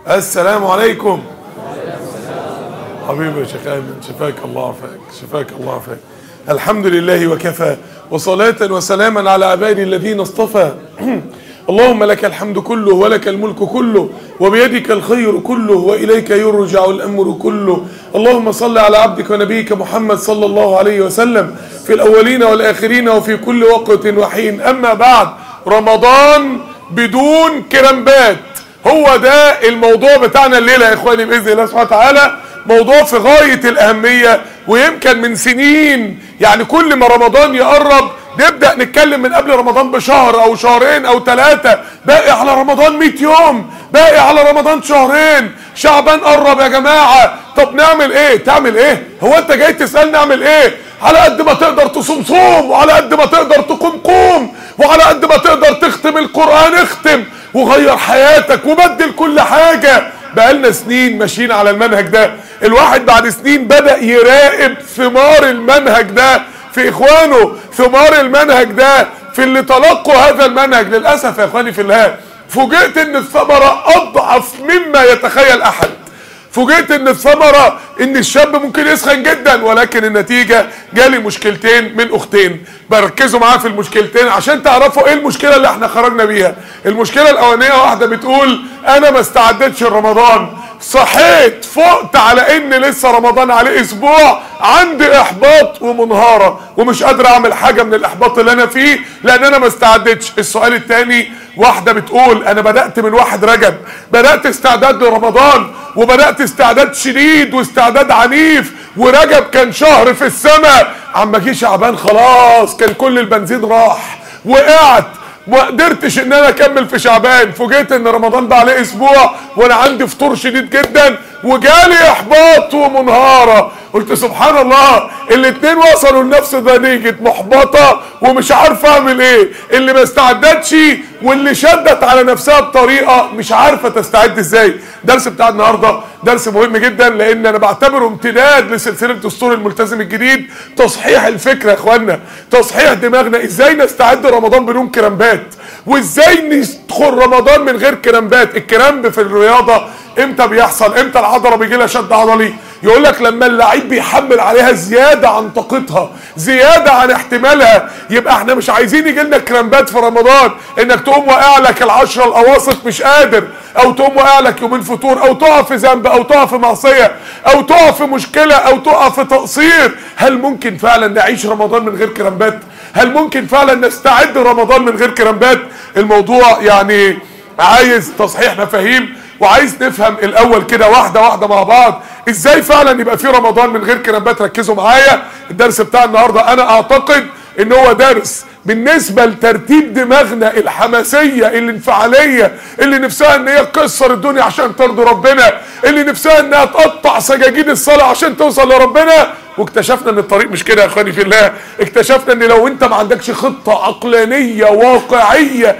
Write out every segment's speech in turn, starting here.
السلام عليكم حبيبي يا شيخ ايمن شفاك الله عافاك شفاك الله عافاك الحمد لله وكفى وصلاة وسلاما على عبادي الذين اصطفى اللهم لك الحمد كله ولك الملك كله وبيدك الخير كله وإليك يرجع الأمر كله اللهم صل على عبدك ونبيك محمد صلى الله عليه وسلم في الأولين والآخرين وفي كل وقت وحين أما بعد رمضان بدون كرمبات هو ده الموضوع بتاعنا الليلة يا إخواني بإذن الله سبحانه وتعالى موضوع في غاية الأهمية ويمكن من سنين يعني كل ما رمضان يقرب نبدأ نتكلم من قبل رمضان بشهر أو شهرين أو ثلاثة باقي على رمضان 100 يوم باقي على رمضان شهرين شعبان قرب يا جماعة طب نعمل ايه تعمل ايه هو انت جاي تسألني نعمل ايه على قد ما تقدر تصوم صوم وعلى قد ما تقدر تقوم قوم وعلى قد ما تقدر تختم القرآن اختم وغير حياتك وبدل كل حاجة بقالنا سنين ماشيين على المنهج ده الواحد بعد سنين بدأ يراقب ثمار المنهج ده في اخوانه ثمار المنهج ده في اللي تلقوا هذا المنهج للأسف يا اخواني في الله فوجئت ان الثمرة اضعف مما يتخيل احد فوجئت ان الثمرة ان الشاب ممكن يسخن جدا ولكن النتيجة جالي مشكلتين من اختين بركزوا معايا في المشكلتين عشان تعرفوا ايه المشكلة اللي احنا خرجنا بيها المشكلة الاولانية واحدة بتقول انا ما استعدتش لرمضان صحيت فقت على ان لسه رمضان عليه اسبوع عندي احباط ومنهارة ومش قادر اعمل حاجة من الاحباط اللي انا فيه لان انا ما استعدتش السؤال التاني واحدة بتقول انا بدأت من واحد رجب بدأت استعداد لرمضان وبدأت استعداد شديد واستعداد عنيف ورجب كان شهر في السماء عما جه شعبان خلاص كان كل البنزين راح وقعت ما قدرتش ان انا اكمل في شعبان فوجئت ان رمضان ده عليه اسبوع وانا عندي فطور شديد جدا وجالي احباط ومنهاره قلت سبحان الله الاتنين وصلوا لنفس نتيجه محبطه ومش عارف اعمل ايه اللي ما استعدتش واللي شدت على نفسها بطريقه مش عارفه تستعد ازاي درس بتاع النهارده درس مهم جدا لان انا بعتبره امتداد لسلسله دستور الملتزم الجديد تصحيح الفكره يا اخوانا تصحيح دماغنا ازاي نستعد رمضان بدون كرامبات وازاي ندخل رمضان من غير كرامبات الكرامب في الرياضه امتى بيحصل امتى العضله بيجي لها شد عضلي يقول لك لما اللعيب بيحمل عليها زياده عن طاقتها زياده عن احتمالها يبقى احنا مش عايزين يجي لنا كرامبات في رمضان انك تقوم واقع لك العشره الاواسط مش قادر او تقوم واقع لك يومين فطور او تقع في ذنب او تقع في معصيه او تقع في مشكله او تقع في تقصير هل ممكن فعلا نعيش رمضان من غير كرامبات هل ممكن فعلا نستعد رمضان من غير كرامبات الموضوع يعني عايز تصحيح مفاهيم وعايز نفهم الاول كده واحده واحده مع بعض ازاي فعلا يبقى في رمضان من غير كرامبات ركزوا معايا الدرس بتاع النهارده انا اعتقد ان هو درس بالنسبة لترتيب دماغنا الحماسية الانفعالية اللي نفسها ان هي تكسر الدنيا عشان ترضي ربنا اللي نفسها انها تقطع سجاجيد الصلاة عشان توصل لربنا واكتشفنا ان الطريق مش كده يا اخواني في الله اكتشفنا ان لو انت ما عندكش خطة عقلانية واقعية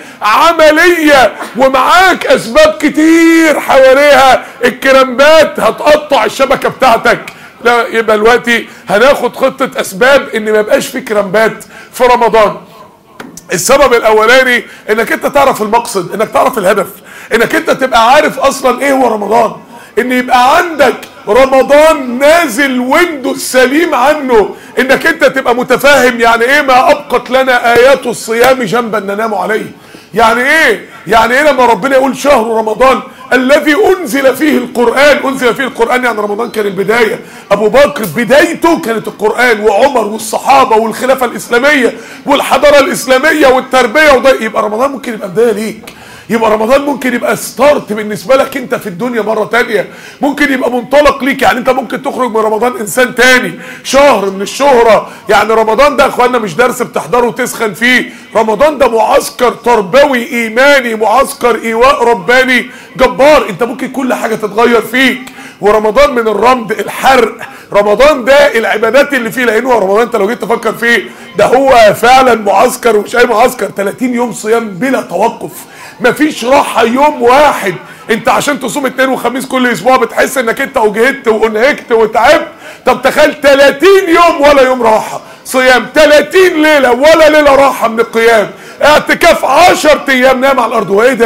عملية ومعاك اسباب كتير حواليها الكرامبات هتقطع الشبكة بتاعتك لا يبقى دلوقتي هناخد خطة اسباب ان ما يبقاش في كرامبات في رمضان السبب الاولاني انك انت تعرف المقصد انك تعرف الهدف انك انت تبقى عارف اصلا ايه هو رمضان ان يبقى عندك رمضان نازل ويندو سليم عنه انك انت تبقى متفاهم يعني ايه ما ابقت لنا ايات الصيام جنبا ننام عليه يعني ايه يعني ايه لما ربنا يقول شهر رمضان الذي انزل فيه القرآن انزل فيه القرآن يعني رمضان كان البداية ابو بكر بدايته كانت القرآن وعمر والصحابة والخلافة الاسلامية والحضارة الاسلامية والتربية وده يبقى رمضان ممكن يبقى بداية ليك يبقى رمضان ممكن يبقى ستارت بالنسبة لك انت في الدنيا مرة تانية ممكن يبقى منطلق ليك يعني انت ممكن تخرج من رمضان انسان تاني شهر من الشهرة يعني رمضان ده يا اخوانا مش درس بتحضره وتسخن فيه رمضان ده معسكر تربوي ايماني معسكر ايواء رباني جبار انت ممكن كل حاجة تتغير فيك ورمضان من الرمد الحرق رمضان ده العبادات اللي فيه لانه رمضان انت لو جيت تفكر فيه ده هو فعلا معسكر ومش اي معسكر 30 يوم صيام بلا توقف مفيش راحة يوم واحد انت عشان تصوم اثنين وخميس كل اسبوع بتحس انك انت اجهدت وانهكت وتعبت طب تخيل 30 يوم ولا يوم راحة صيام 30 ليلة ولا ليلة راحة من القيام اعتكاف 10 ايام نام على الارض وايه ده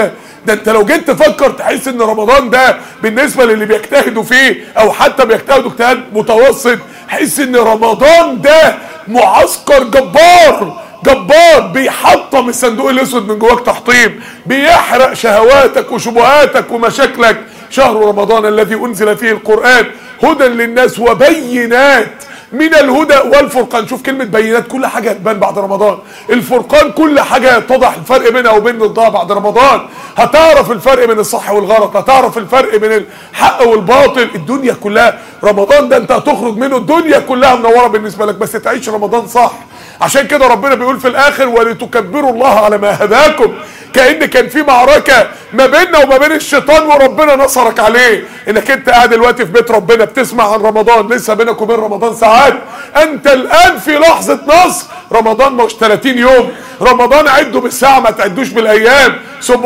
ده انت لو جيت تفكر تحس ان رمضان ده بالنسبه للي بيجتهدوا فيه او حتى بيجتهدوا اجتهاد متوسط حس ان رمضان ده معسكر جبار جبار بيحطم الصندوق الاسود من جواك تحطيم بيحرق شهواتك وشبهاتك ومشاكلك شهر رمضان الذي انزل فيه القران هدى للناس وبينات من الهدى والفرقان شوف كلمة بينات كل حاجة هتبان بعد رمضان الفرقان كل حاجة يتضح الفرق بينها وبين ضدها بعد رمضان هتعرف الفرق بين الصح والغلط هتعرف الفرق بين الحق والباطل الدنيا كلها رمضان ده انت هتخرج منه الدنيا كلها منورة بالنسبة لك بس تعيش رمضان صح عشان كده ربنا بيقول في الاخر ولتكبروا الله على ما هداكم كأن كان في معركة ما بيننا وما بين الشيطان وربنا نصرك عليه انك انت قاعد دلوقتي في بيت ربنا بتسمع عن رمضان لسه بينك وبين رمضان ساعات انت الان في لحظة نصر رمضان مش 30 يوم رمضان عده بالساعة ما تعدوش بالايام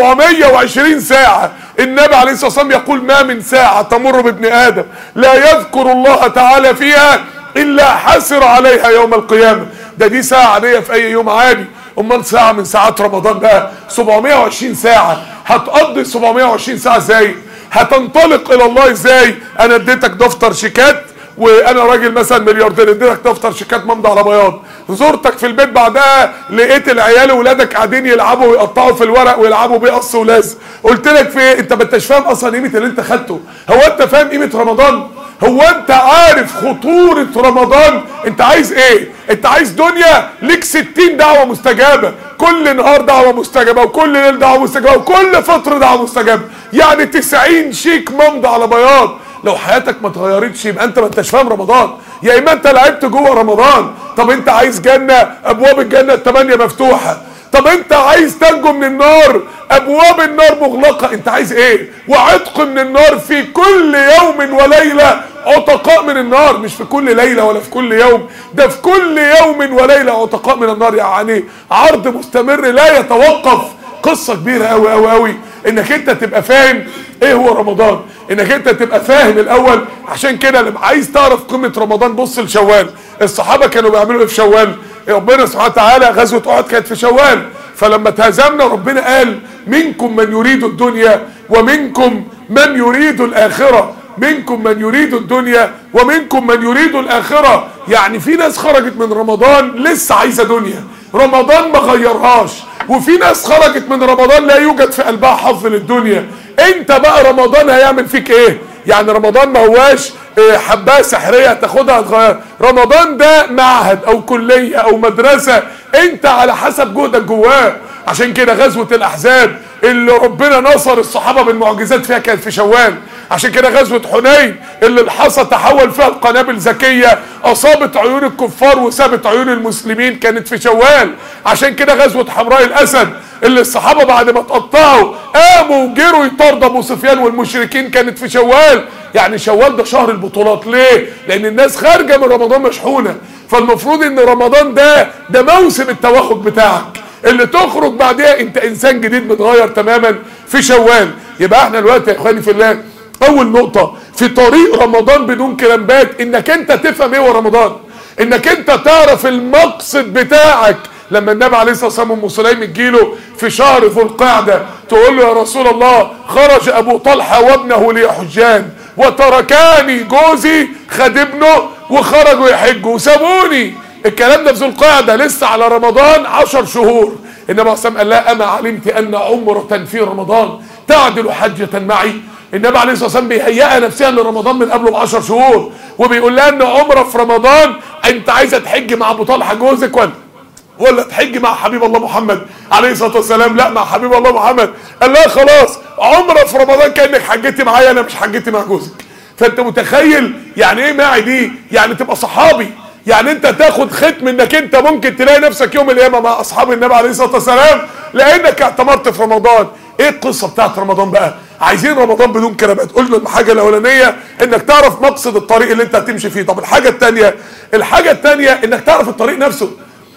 720 ساعة النبي عليه الصلاة والسلام يقول ما من ساعة تمر بابن ادم لا يذكر الله تعالى فيها الا حسر عليها يوم القيامة ده دي ساعة عادية في اي يوم عادي امال ساعة من ساعات رمضان بقى 720 ساعة هتقضي 720 ساعة ازاي هتنطلق الى الله ازاي انا اديتك دفتر شيكات وانا راجل مثلا ملياردير اديتك دفتر شيكات ممضي على بياض زرتك في البيت بعدها لقيت العيال ولادك قاعدين يلعبوا ويقطعوا في الورق ويلعبوا بيه قص ولازق قلت لك في إيه؟ انت ما انتش فاهم اصلا قيمه اللي انت خدته هو انت فاهم قيمه رمضان هو انت عارف خطورة رمضان انت عايز ايه انت عايز دنيا ليك ستين دعوة مستجابة كل نهار دعوة مستجابة وكل ليل دعوة مستجابة وكل فترة دعوة مستجابة يعني تسعين شيك ممضي على بياض لو حياتك ما اتغيرتش يبقى انت ما انتش فاهم رمضان يا اما انت لعبت جوه رمضان طب انت عايز جنة ابواب الجنة التمانية مفتوحة طب انت عايز تنجو من النار ابواب النار مغلقة انت عايز ايه وعتق من النار في كل يوم وليلة عتقاء من النار مش في كل ليلة ولا في كل يوم ده في كل يوم وليلة عتقاء من النار يعني عرض مستمر لا يتوقف قصة كبيرة قوي قوي قوي انك انت تبقى فاهم ايه هو رمضان انك انت تبقى فاهم الاول عشان كده لما عايز تعرف قيمة رمضان بص لشوال الصحابة كانوا بيعملوا ايه في شوال ربنا سبحانه وتعالى غزوة احد كانت في شوال فلما تهزمنا ربنا قال منكم من يريد الدنيا ومنكم من يريد الاخره منكم من يريد الدنيا ومنكم من يريد الاخره يعني في ناس خرجت من رمضان لسه عايزه دنيا رمضان ما غيرهاش وفي ناس خرجت من رمضان لا يوجد في قلبها حظ للدنيا انت بقى رمضان هيعمل فيك ايه يعني رمضان ما هواش حبايه سحريه تاخدها تغير رمضان ده معهد او كليه او مدرسه انت على حسب جهدك جواه عشان كده غزوه الاحزاب اللي ربنا نصر الصحابه بالمعجزات فيها كانت في شوال عشان كده غزوه حنين اللي الحصى تحول فيها القنابل ذكيه اصابت عيون الكفار وسابت عيون المسلمين كانت في شوال عشان كده غزوه حمراء الاسد اللي الصحابه بعد ما اتقطعوا قاموا وجروا يطاردوا ابو سفيان والمشركين كانت في شوال يعني شوال ده شهر البطولات ليه لان الناس خارجه من رمضان مشحونه فالمفروض ان رمضان ده ده موسم التوهج بتاعك اللي تخرج بعدها انت انسان جديد متغير تماما في شوال يبقى احنا دلوقتي يا اخواني في الله اول نقطة في طريق رمضان بدون كلامبات انك انت تفهم ايه هو رمضان انك انت تعرف المقصد بتاعك لما النبي عليه الصلاه والسلام ام سليم تجيله في شهر ذو القعده تقول له يا رسول الله خرج ابو طلحه وابنه ليحجان وتركاني جوزي خد ابنه وخرجوا يحجوا وسابوني الكلام ده في ذو القعده لسه على رمضان عشر شهور النبي عليه الصلاه قال لها اما علمت ان عمره في رمضان تعدل حجه معي النبي عليه الصلاه والسلام بيهيئها نفسيا لرمضان من قبله ب 10 شهور وبيقول لها ان عمره في رمضان انت عايزه تحج مع ابو طلحه جوزك ولا ولا تحج مع حبيب الله محمد عليه الصلاه والسلام لا مع حبيب الله محمد قال لها خلاص عمره في رمضان كانك حجتي معايا انا مش حجتي مع جوزك فانت متخيل يعني ايه معي دي يعني تبقى صحابي يعني انت تاخد ختم انك انت ممكن تلاقي نفسك يوم القيامه مع اصحاب النبي عليه الصلاه والسلام لانك اعتمرت في رمضان ايه القصه بتاعت رمضان بقى عايزين رمضان بدون كلمات قلنا الحاجه الاولانيه انك تعرف مقصد الطريق اللي انت هتمشي فيه طب الحاجه الثانيه الحاجه الثانيه انك تعرف الطريق نفسه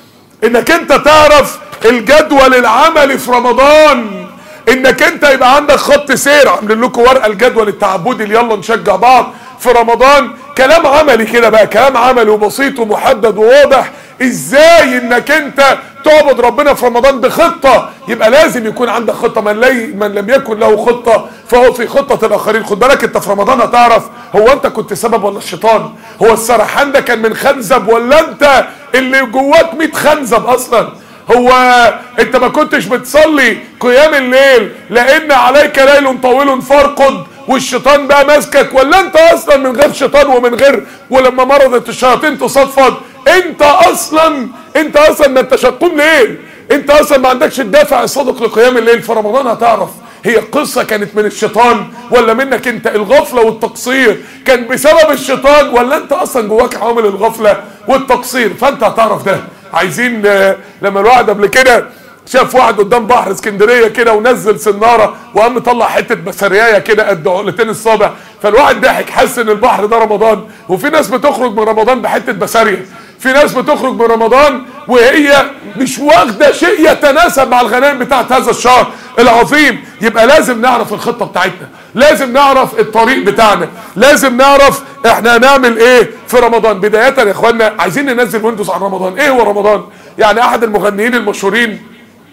انك انت تعرف الجدول العملي في رمضان انك انت يبقى عندك خط سير عاملين لكم ورقه الجدول التعبدي اللي يلا نشجع بعض في رمضان كلام عملي كده بقى كلام عملي وبسيط ومحدد وواضح ازاي انك انت تعبد ربنا في رمضان بخطة يبقى لازم يكون عندك خطة من, لي من لم يكن له خطة فهو في خطة الاخرين خد بالك انت في رمضان هتعرف هو انت كنت سبب ولا الشيطان هو السرحان ده كان من خنزب ولا انت اللي جواك 100 خنزب اصلا هو انت ما كنتش بتصلي قيام الليل لان عليك ليل طويل فارقد والشيطان بقى ماسكك ولا انت اصلا من غير شيطان ومن غير ولما مرضت الشياطين تصفد انت اصلا انت اصلا ما انتش هتقوم ليل انت اصلا ما عندكش الدافع الصادق لقيام الليل في رمضان هتعرف هي القصة كانت من الشيطان ولا منك انت الغفلة والتقصير كان بسبب الشيطان ولا انت اصلا جواك عامل الغفلة والتقصير فانت هتعرف ده عايزين لما الواحد قبل كده شاف واحد قدام بحر اسكندريه كده ونزل سناره وقام مطلع حته بسريايه كده قد عقلتين الصابع فالواحد ضحك حس ان البحر ده رمضان وفي ناس بتخرج من رمضان بحته بساريه في ناس بتخرج من رمضان وهي مش واخده شيء يتناسب مع الغنائم بتاعت هذا الشهر العظيم يبقى لازم نعرف الخطه بتاعتنا لازم نعرف الطريق بتاعنا لازم نعرف احنا هنعمل ايه في رمضان بدايه يا اخوانا عايزين ننزل ويندوز عن رمضان ايه هو رمضان يعني احد المغنيين المشهورين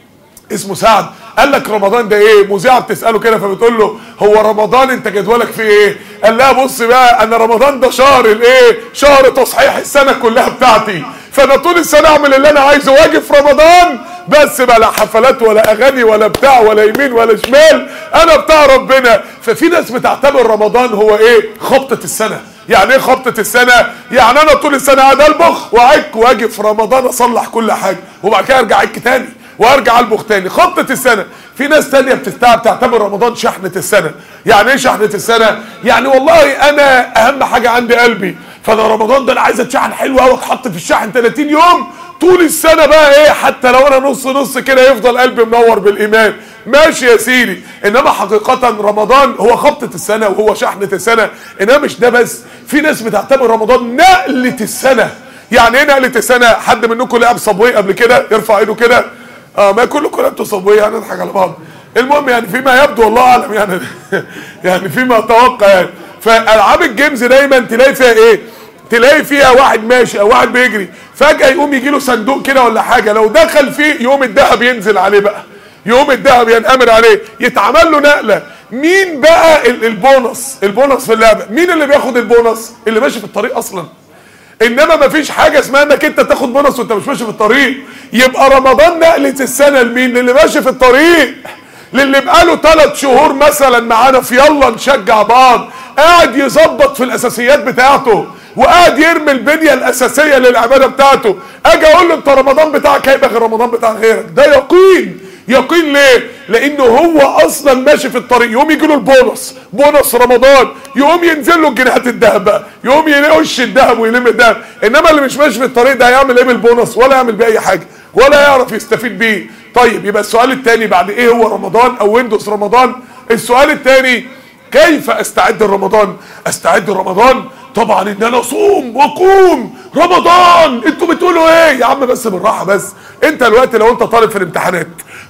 اسمه سعد قال لك رمضان ده ايه مذيعه بتساله كده فبتقول له هو رمضان انت جدولك فيه ايه قال لها بص بقى انا رمضان ده شهر الايه شهر تصحيح السنه كلها بتاعتي فانا طول السنه اعمل اللي انا عايزه واجي في رمضان بس بقى لا حفلات ولا اغاني ولا بتاع ولا يمين ولا شمال انا بتاع ربنا ففي ناس بتعتبر رمضان هو ايه خبطه السنه يعني ايه خبطه السنه يعني انا طول السنه قاعد البخ واعك واجي في رمضان اصلح كل حاجه وبعد كده ارجع اعك تاني وارجع البخ تاني خبطه السنه في ناس تانية بتعتبر رمضان شحنه السنه يعني ايه شحنه السنه يعني والله انا اهم حاجه عندي قلبي فانا رمضان ده انا عايز اتشحن حلو قوي اتحط في الشحن 30 يوم طول السنه بقى ايه حتى لو انا نص نص كده يفضل قلبي منور بالايمان ماشي يا سيدي انما حقيقه رمضان هو خبطه السنه وهو شحنه السنه انما مش ده بس في ناس بتعتبر رمضان نقله السنه يعني ايه نقله السنه حد منكم لعب صبوي قبل كده يرفع ايده كده اه ما كلكم لعبتوا صبوي هنضحك على بعض المهم يعني فيما يبدو والله اعلم يعني يعني فيما اتوقع يعني فالعاب الجيمز دايما تلاقي فيها ايه تلاقي فيها واحد ماشي او واحد بيجري فجاه يقوم يجي له صندوق كده ولا حاجه لو دخل فيه يقوم الذهب ينزل عليه بقى يقوم الذهب ينأمر عليه يتعمل له نقله مين بقى البونص البونص في اللعبه مين اللي بياخد البونص اللي ماشي في الطريق اصلا انما مفيش حاجه اسمها انك انت تاخد بونص وانت مش ماشي في الطريق يبقى رمضان نقله السنه لمين للي ماشي في الطريق للي بقاله ثلاث شهور مثلا معانا في يلا نشجع بعض قاعد يظبط في الاساسيات بتاعته وقاعد يرمي البنيه الاساسيه للعباده بتاعته اجي اقول له انت رمضان بتاعك هيبقى غير رمضان بتاع غيرك ده يقين يقين ليه لانه هو اصلا ماشي في الطريق يقوم يجي له البونص بونص رمضان يقوم ينزل له جنيهات الذهب بقى يقوم ينقش الذهب ويلم الذهب انما اللي مش ماشي في الطريق ده هيعمل ايه بالبونص ولا يعمل بيه اي حاجه ولا يعرف يستفيد بيه طيب يبقى السؤال الثاني بعد ايه هو رمضان او ويندوز رمضان السؤال الثاني كيف استعد لرمضان استعد لرمضان طبعا ان انا اصوم واقوم رمضان انتوا بتقولوا ايه يا عم بس بالراحه بس انت دلوقتي لو انت طالب في الامتحانات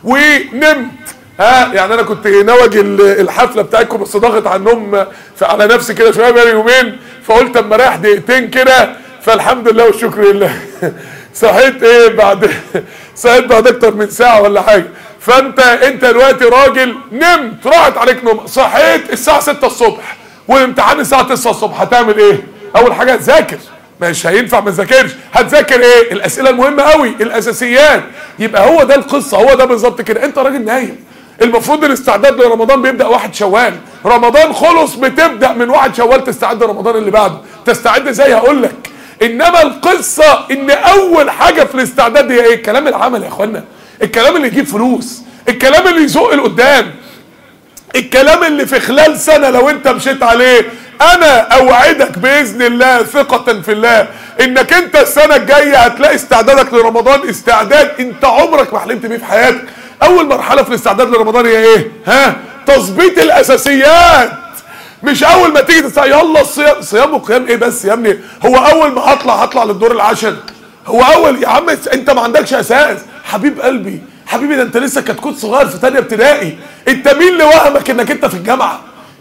ونمت ها يعني انا كنت ناوج الحفله بتاعتكم بس ضاغط على النوم على نفسي كده شويه بقالي يومين فقلت اما اريح دقيقتين كده فالحمد لله والشكر لله صحيت ايه بعد صحيت بعد اكتر من ساعه ولا حاجه فانت انت دلوقتي راجل نمت راحت عليك نوم صحيت الساعه 6 الصبح والامتحان الساعه 9 الصبح هتعمل ايه اول حاجه هتذاكر مش هينفع ما تذاكرش هتذاكر ايه الاسئله المهمه قوي الاساسيات يبقى هو ده القصه هو ده بالظبط كده انت راجل نايم المفروض الاستعداد لرمضان بيبدا واحد شوال رمضان خلص بتبدا من واحد شوال تستعد لرمضان اللي بعده تستعد ازاي هقول لك انما القصه ان اول حاجه في الاستعداد هي ايه الكلام العمل يا اخوانا الكلام اللي يجيب فلوس الكلام اللي يزق لقدام الكلام اللي في خلال سنة لو انت مشيت عليه انا اوعدك باذن الله ثقة في الله انك انت السنة الجاية هتلاقي استعدادك لرمضان استعداد انت عمرك ما حلمت بيه في حياتك اول مرحلة في الاستعداد لرمضان هي ايه ها تظبيط الاساسيات مش اول ما تيجي تستعد يلا الصيام صيام وقيام ايه بس يا ابني هو اول ما هطلع هطلع للدور العاشر هو اول يا عم انت ما عندكش اساس حبيب قلبي حبيبي ده انت لسه كتكوت صغير في تانية ابتدائي انت مين اللي وهمك انك انت في الجامعه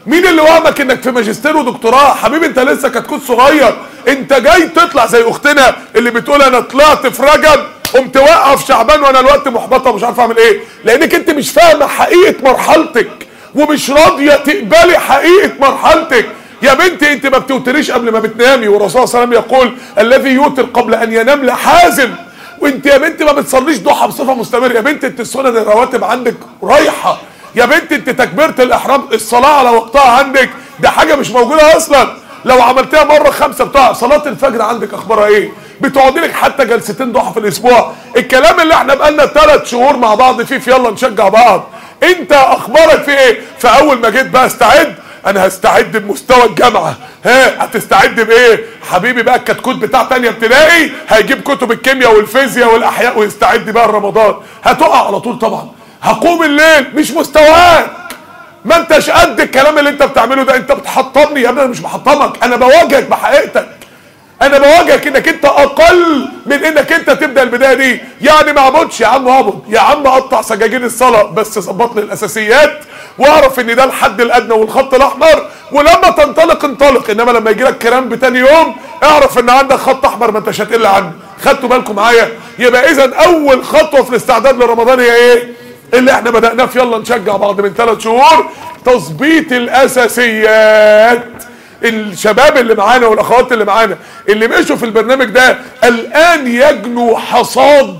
مين اللي وهمك انك في ماجستير ودكتوراه حبيبي انت لسه كتكوت صغير انت جاي تطلع زي اختنا اللي بتقول انا طلعت في رجب قمت واقف شعبان وانا الوقت محبطه ومش عارف اعمل ايه لانك انت مش فاهمه حقيقه مرحلتك ومش راضيه تقبلي حقيقه مرحلتك يا بنتي انت ما بتوتريش قبل ما بتنامي والرسول صلى الله عليه وسلم يقول الذي يوتر قبل ان ينام لحازم وانت يا بنتي ما بتصليش ضحى بصفه مستمره يا بنتي انت السنن الرواتب عندك رايحه يا بنتي انت تكبيره الاحرام الصلاه على وقتها عندك ده حاجه مش موجوده اصلا لو عملتها مره خمسه بتاع صلاه الفجر عندك اخبارها ايه بتقعدي لك حتى جلستين ضحى في الاسبوع الكلام اللي احنا بقالنا ثلاث شهور مع بعض فيه في يلا نشجع بعض انت اخبارك في ايه فاول ما جيت بقى استعد انا هستعد بمستوى الجامعه ها هتستعد بايه حبيبي بقى الكتكوت بتاع تانية ابتدائي هيجيب كتب الكيمياء والفيزياء والاحياء ويستعد بقى لرمضان هتقع على طول طبعا هقوم الليل مش مستواك ما انتش قد الكلام اللي انت بتعمله ده انت بتحطمني يا ابني انا مش بحطمك انا بواجهك بحقيقتك انا بواجهك انك انت اقل من انك انت تبدا البدايه دي يعني ما اعبدش يا عم اعبد يا عم قطع سجاجين الصلاه بس ظبط لي الاساسيات واعرف ان ده الحد الادنى والخط الاحمر ولما تنطلق انطلق انما لما يجي لك كلام بتاني يوم اعرف ان عندك خط احمر ما انتش هتقل عنه خدتوا بالكم معايا يبقى اذا اول خطوه في الاستعداد لرمضان هي ايه اللي احنا بدأناه في يلا نشجع بعض من ثلاث شهور تظبيط الاساسيات الشباب اللي معانا والاخوات اللي معانا اللي مشوا في البرنامج ده الان يجنوا حصاد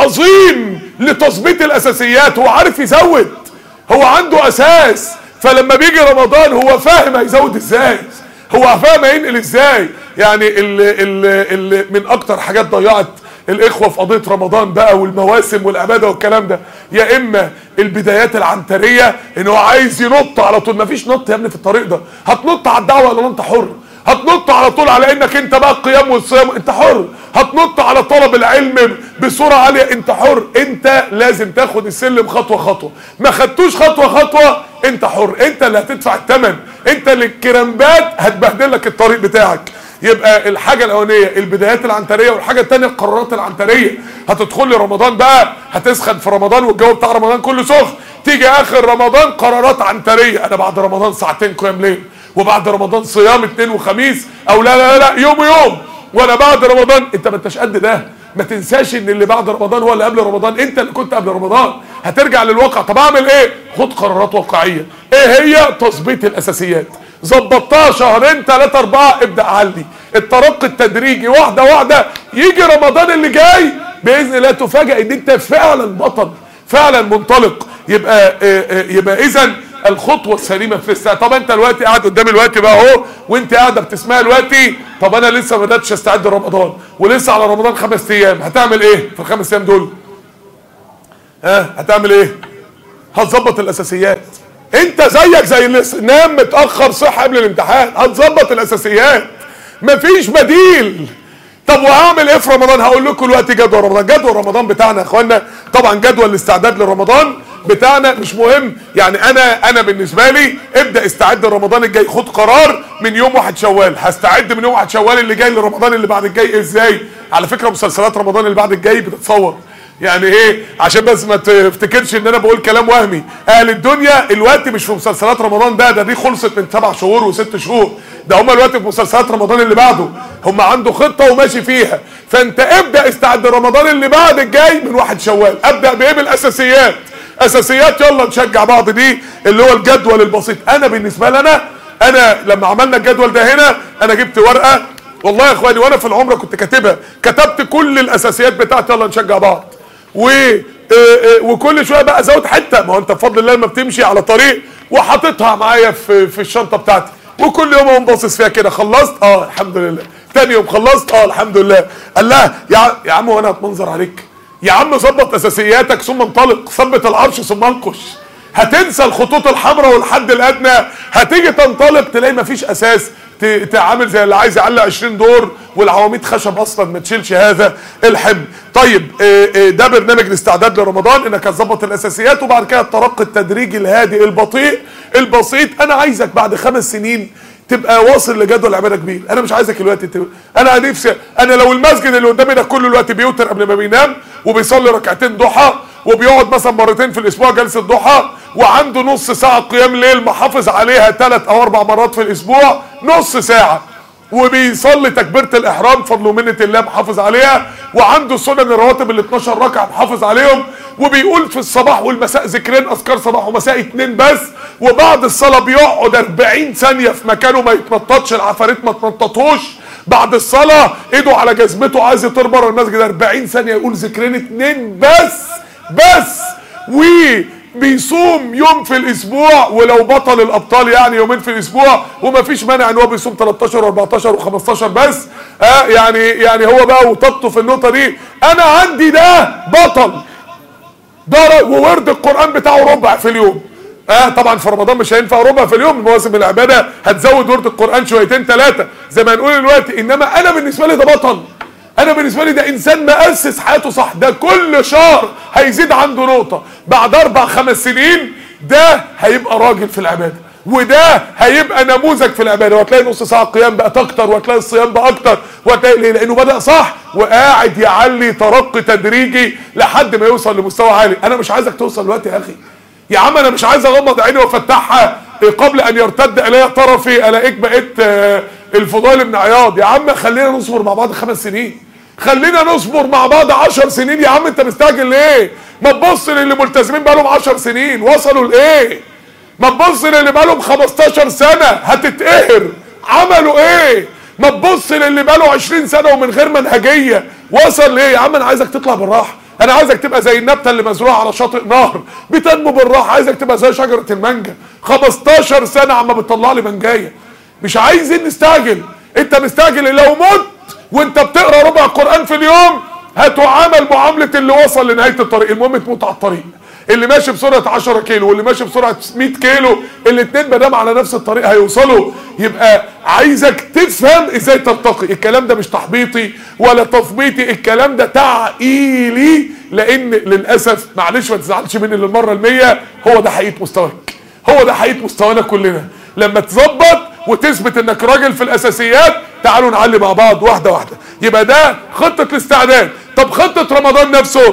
عظيم لتظبيط الاساسيات هو عارف يزود هو عنده اساس فلما بيجي رمضان هو فاهم هيزود ازاي هو فاهم هينقل ازاي يعني اللي, اللي, اللي من اكتر حاجات ضيعت الاخوه في قضيه رمضان بقى والمواسم والعباده والكلام ده يا اما البدايات العنتريه ان هو عايز ينط على طول مفيش نط يا ابني في الطريق ده هتنط على الدعوه ولا انت حر هتنط على طول على انك انت بقى القيام والصيام انت حر هتنط على طلب العلم بصوره عاليه انت حر انت لازم تاخد السلم خطوه خطوه ما خدتوش خطوه خطوه انت حر انت اللي هتدفع الثمن انت اللي الكرامبات هتبهدل لك الطريق بتاعك يبقى الحاجه الاولانيه البدايات العنتريه والحاجه الثانيه القرارات العنتريه هتدخل لي رمضان بقى هتسخن في رمضان والجو بتاع رمضان كله سخن تيجي اخر رمضان قرارات عنتريه انا بعد رمضان ساعتين قيام ليل وبعد رمضان صيام اثنين وخميس او لا لا لا يوم يوم وانا بعد رمضان انت ما انتش قد ده ما تنساش ان اللي بعد رمضان هو اللي قبل رمضان انت اللي كنت قبل رمضان هترجع للواقع طب اعمل ايه خد قرارات واقعيه ايه هي تظبيط الاساسيات ظبطتها شهرين ثلاثة أربعة ابدأ علي الترقي التدريجي واحدة واحدة يجي رمضان اللي جاي بإذن الله تفاجأ إن أنت فعلا بطل فعلا منطلق يبقى يبقى إذا الخطوة السليمة في الساعة طب أنت دلوقتي قاعد قدامي دلوقتي بقى أهو وأنت قاعدة بتسمعي دلوقتي طب أنا لسه ما بدأتش أستعد لرمضان ولسه على رمضان خمس أيام هتعمل إيه في الخمس أيام دول؟ ها هتعمل إيه؟ هتظبط الأساسيات انت زيك زي اللي نام متاخر صح قبل الامتحان هتظبط الاساسيات مفيش بديل طب وهعمل ايه في رمضان هقول لكم دلوقتي جدول رمضان جدول رمضان بتاعنا يا اخوانا طبعا جدول الاستعداد لرمضان بتاعنا مش مهم يعني انا انا بالنسبه لي ابدا استعد لرمضان الجاي خد قرار من يوم واحد شوال هستعد من يوم واحد شوال اللي جاي لرمضان اللي بعد الجاي ازاي على فكره مسلسلات رمضان اللي بعد الجاي بتتصور يعني ايه عشان بس ما تفتكرش ان انا بقول كلام وهمي اهل الدنيا الوقت مش في مسلسلات رمضان ده ده دي خلصت من سبع شهور وست شهور ده هم الوقت في مسلسلات رمضان اللي بعده هم عنده خطه وماشي فيها فانت ابدا استعد رمضان اللي بعد الجاي من واحد شوال ابدا بايه بالاساسيات اساسيات يلا نشجع بعض دي اللي هو الجدول البسيط انا بالنسبه لي انا انا لما عملنا الجدول ده هنا انا جبت ورقه والله يا اخواني وانا في العمره كنت كاتبها كتبت كل الاساسيات بتاعتي يلا نشجع بعض و وكل شويه بقى ازود حته ما هو انت بفضل الله لما بتمشي على طريق وحاططها معايا في في الشنطه بتاعتي وكل يوم اقوم باصص فيها كده خلصت اه الحمد لله تاني يوم خلصت اه الحمد لله قال لها يا يا عم وانا هتمنظر عليك يا عم ظبط اساسياتك ثم انطلق ثبت العرش ثم انقش هتنسى الخطوط الحمراء والحد الادنى هتيجي تنطلق تلاقي مفيش اساس تعمل زي اللي عايز يعلق 20 دور والعواميد خشب اصلا ما تشيلش هذا الحمل طيب ده برنامج الاستعداد لرمضان انك هتظبط الاساسيات وبعد كده الترقي التدريجي الهادئ البطيء البسيط انا عايزك بعد خمس سنين تبقى واصل لجدول عباده كبير انا مش عايزك الوقت تبقى. انا نفسي انا لو المسجد اللي قدامي ده كله الوقت بيوتر قبل ما بينام وبيصلي ركعتين ضحى وبيقعد مثلا مرتين في الاسبوع جلسه ضحى وعنده نص ساعه قيام ليل محافظ عليها ثلاث او اربع مرات في الاسبوع نص ساعه وبيصلي تكبيره الاحرام فضل ومنه الله محافظ عليها وعنده سنن الرواتب ال 12 ركعه محافظ عليهم وبيقول في الصباح والمساء ذكرين اذكار صباح ومساء اتنين بس وبعد الصلاه بيقعد 40 ثانيه في مكانه ما يتنططش العفاريت ما تنططوش بعد الصلاه ايده على جزمته عايز يطير بره المسجد 40 ثانيه يقول ذكرين اتنين بس بس و بيصوم يوم في الاسبوع ولو بطل الابطال يعني يومين في الاسبوع ومفيش مانع ان هو بيصوم 13 و14 و15 بس آه يعني يعني هو بقى وطبطه في النقطه دي انا عندي ده بطل ده وورد القران بتاعه ربع في اليوم اه طبعا في رمضان مش هينفع ربع في اليوم مواسم العباده هتزود ورد القران شويتين ثلاثه زي ما نقول دلوقتي انما انا بالنسبه لي ده بطل انا بالنسبه لي ده انسان مؤسس حياته صح ده كل شهر هيزيد عنده نقطه بعد اربع خمس سنين ده هيبقى راجل في العباده وده هيبقى نموذج في العباده وهتلاقي نص ساعه قيام بقت اكتر وهتلاقي الصيام بقى اكتر وهتلاقي ليه؟ لانه بدا صح وقاعد يعلي ترقي تدريجي لحد ما يوصل لمستوى عالي انا مش عايزك توصل دلوقتي يا اخي يا عم انا مش عايز اغمض عيني وافتحها قبل ان يرتد الي طرفي الاقيك بقيت الفضيل بن عياض يا عم خلينا نصبر مع بعض خمس سنين خلينا نصبر مع بعض عشر سنين يا عم انت مستعجل ليه ما تبص للي ملتزمين بقالهم عشر سنين وصلوا لايه ما تبص للي بقالهم 15 سنة هتتقهر عملوا ايه ما تبص للي بقاله 20 سنة ومن غير منهجية وصل ليه يا عم انا عايزك تطلع بالراحة انا عايزك تبقى زي النبتة اللي مزروعة على شاطئ نهر بتنمو بالراحة عايزك تبقى زي شجرة المانجا 15 سنة عم بتطلع لي منجاية مش عايزين نستعجل انت مستعجل لو مت وانت بتقرا ربع القران في اليوم هتعامل معامله اللي وصل لنهايه الطريق المهم تموت على الطريق اللي ماشي بسرعه 10 كيلو واللي ماشي بسرعه 100 كيلو الاثنين ما دام على نفس الطريق هيوصلوا يبقى عايزك تفهم ازاي ترتقي الكلام ده مش تحبيطي ولا تثبيطي الكلام ده تعقيلي لان للاسف معلش ما تزعلش مني للمره المية هو ده حقيقه مستواك هو ده حقيقه مستوانا كلنا لما تظبط وتثبت انك راجل في الاساسيات تعالوا نعلي مع بعض واحده واحده يبقى ده خطه الاستعداد طب خطه رمضان نفسه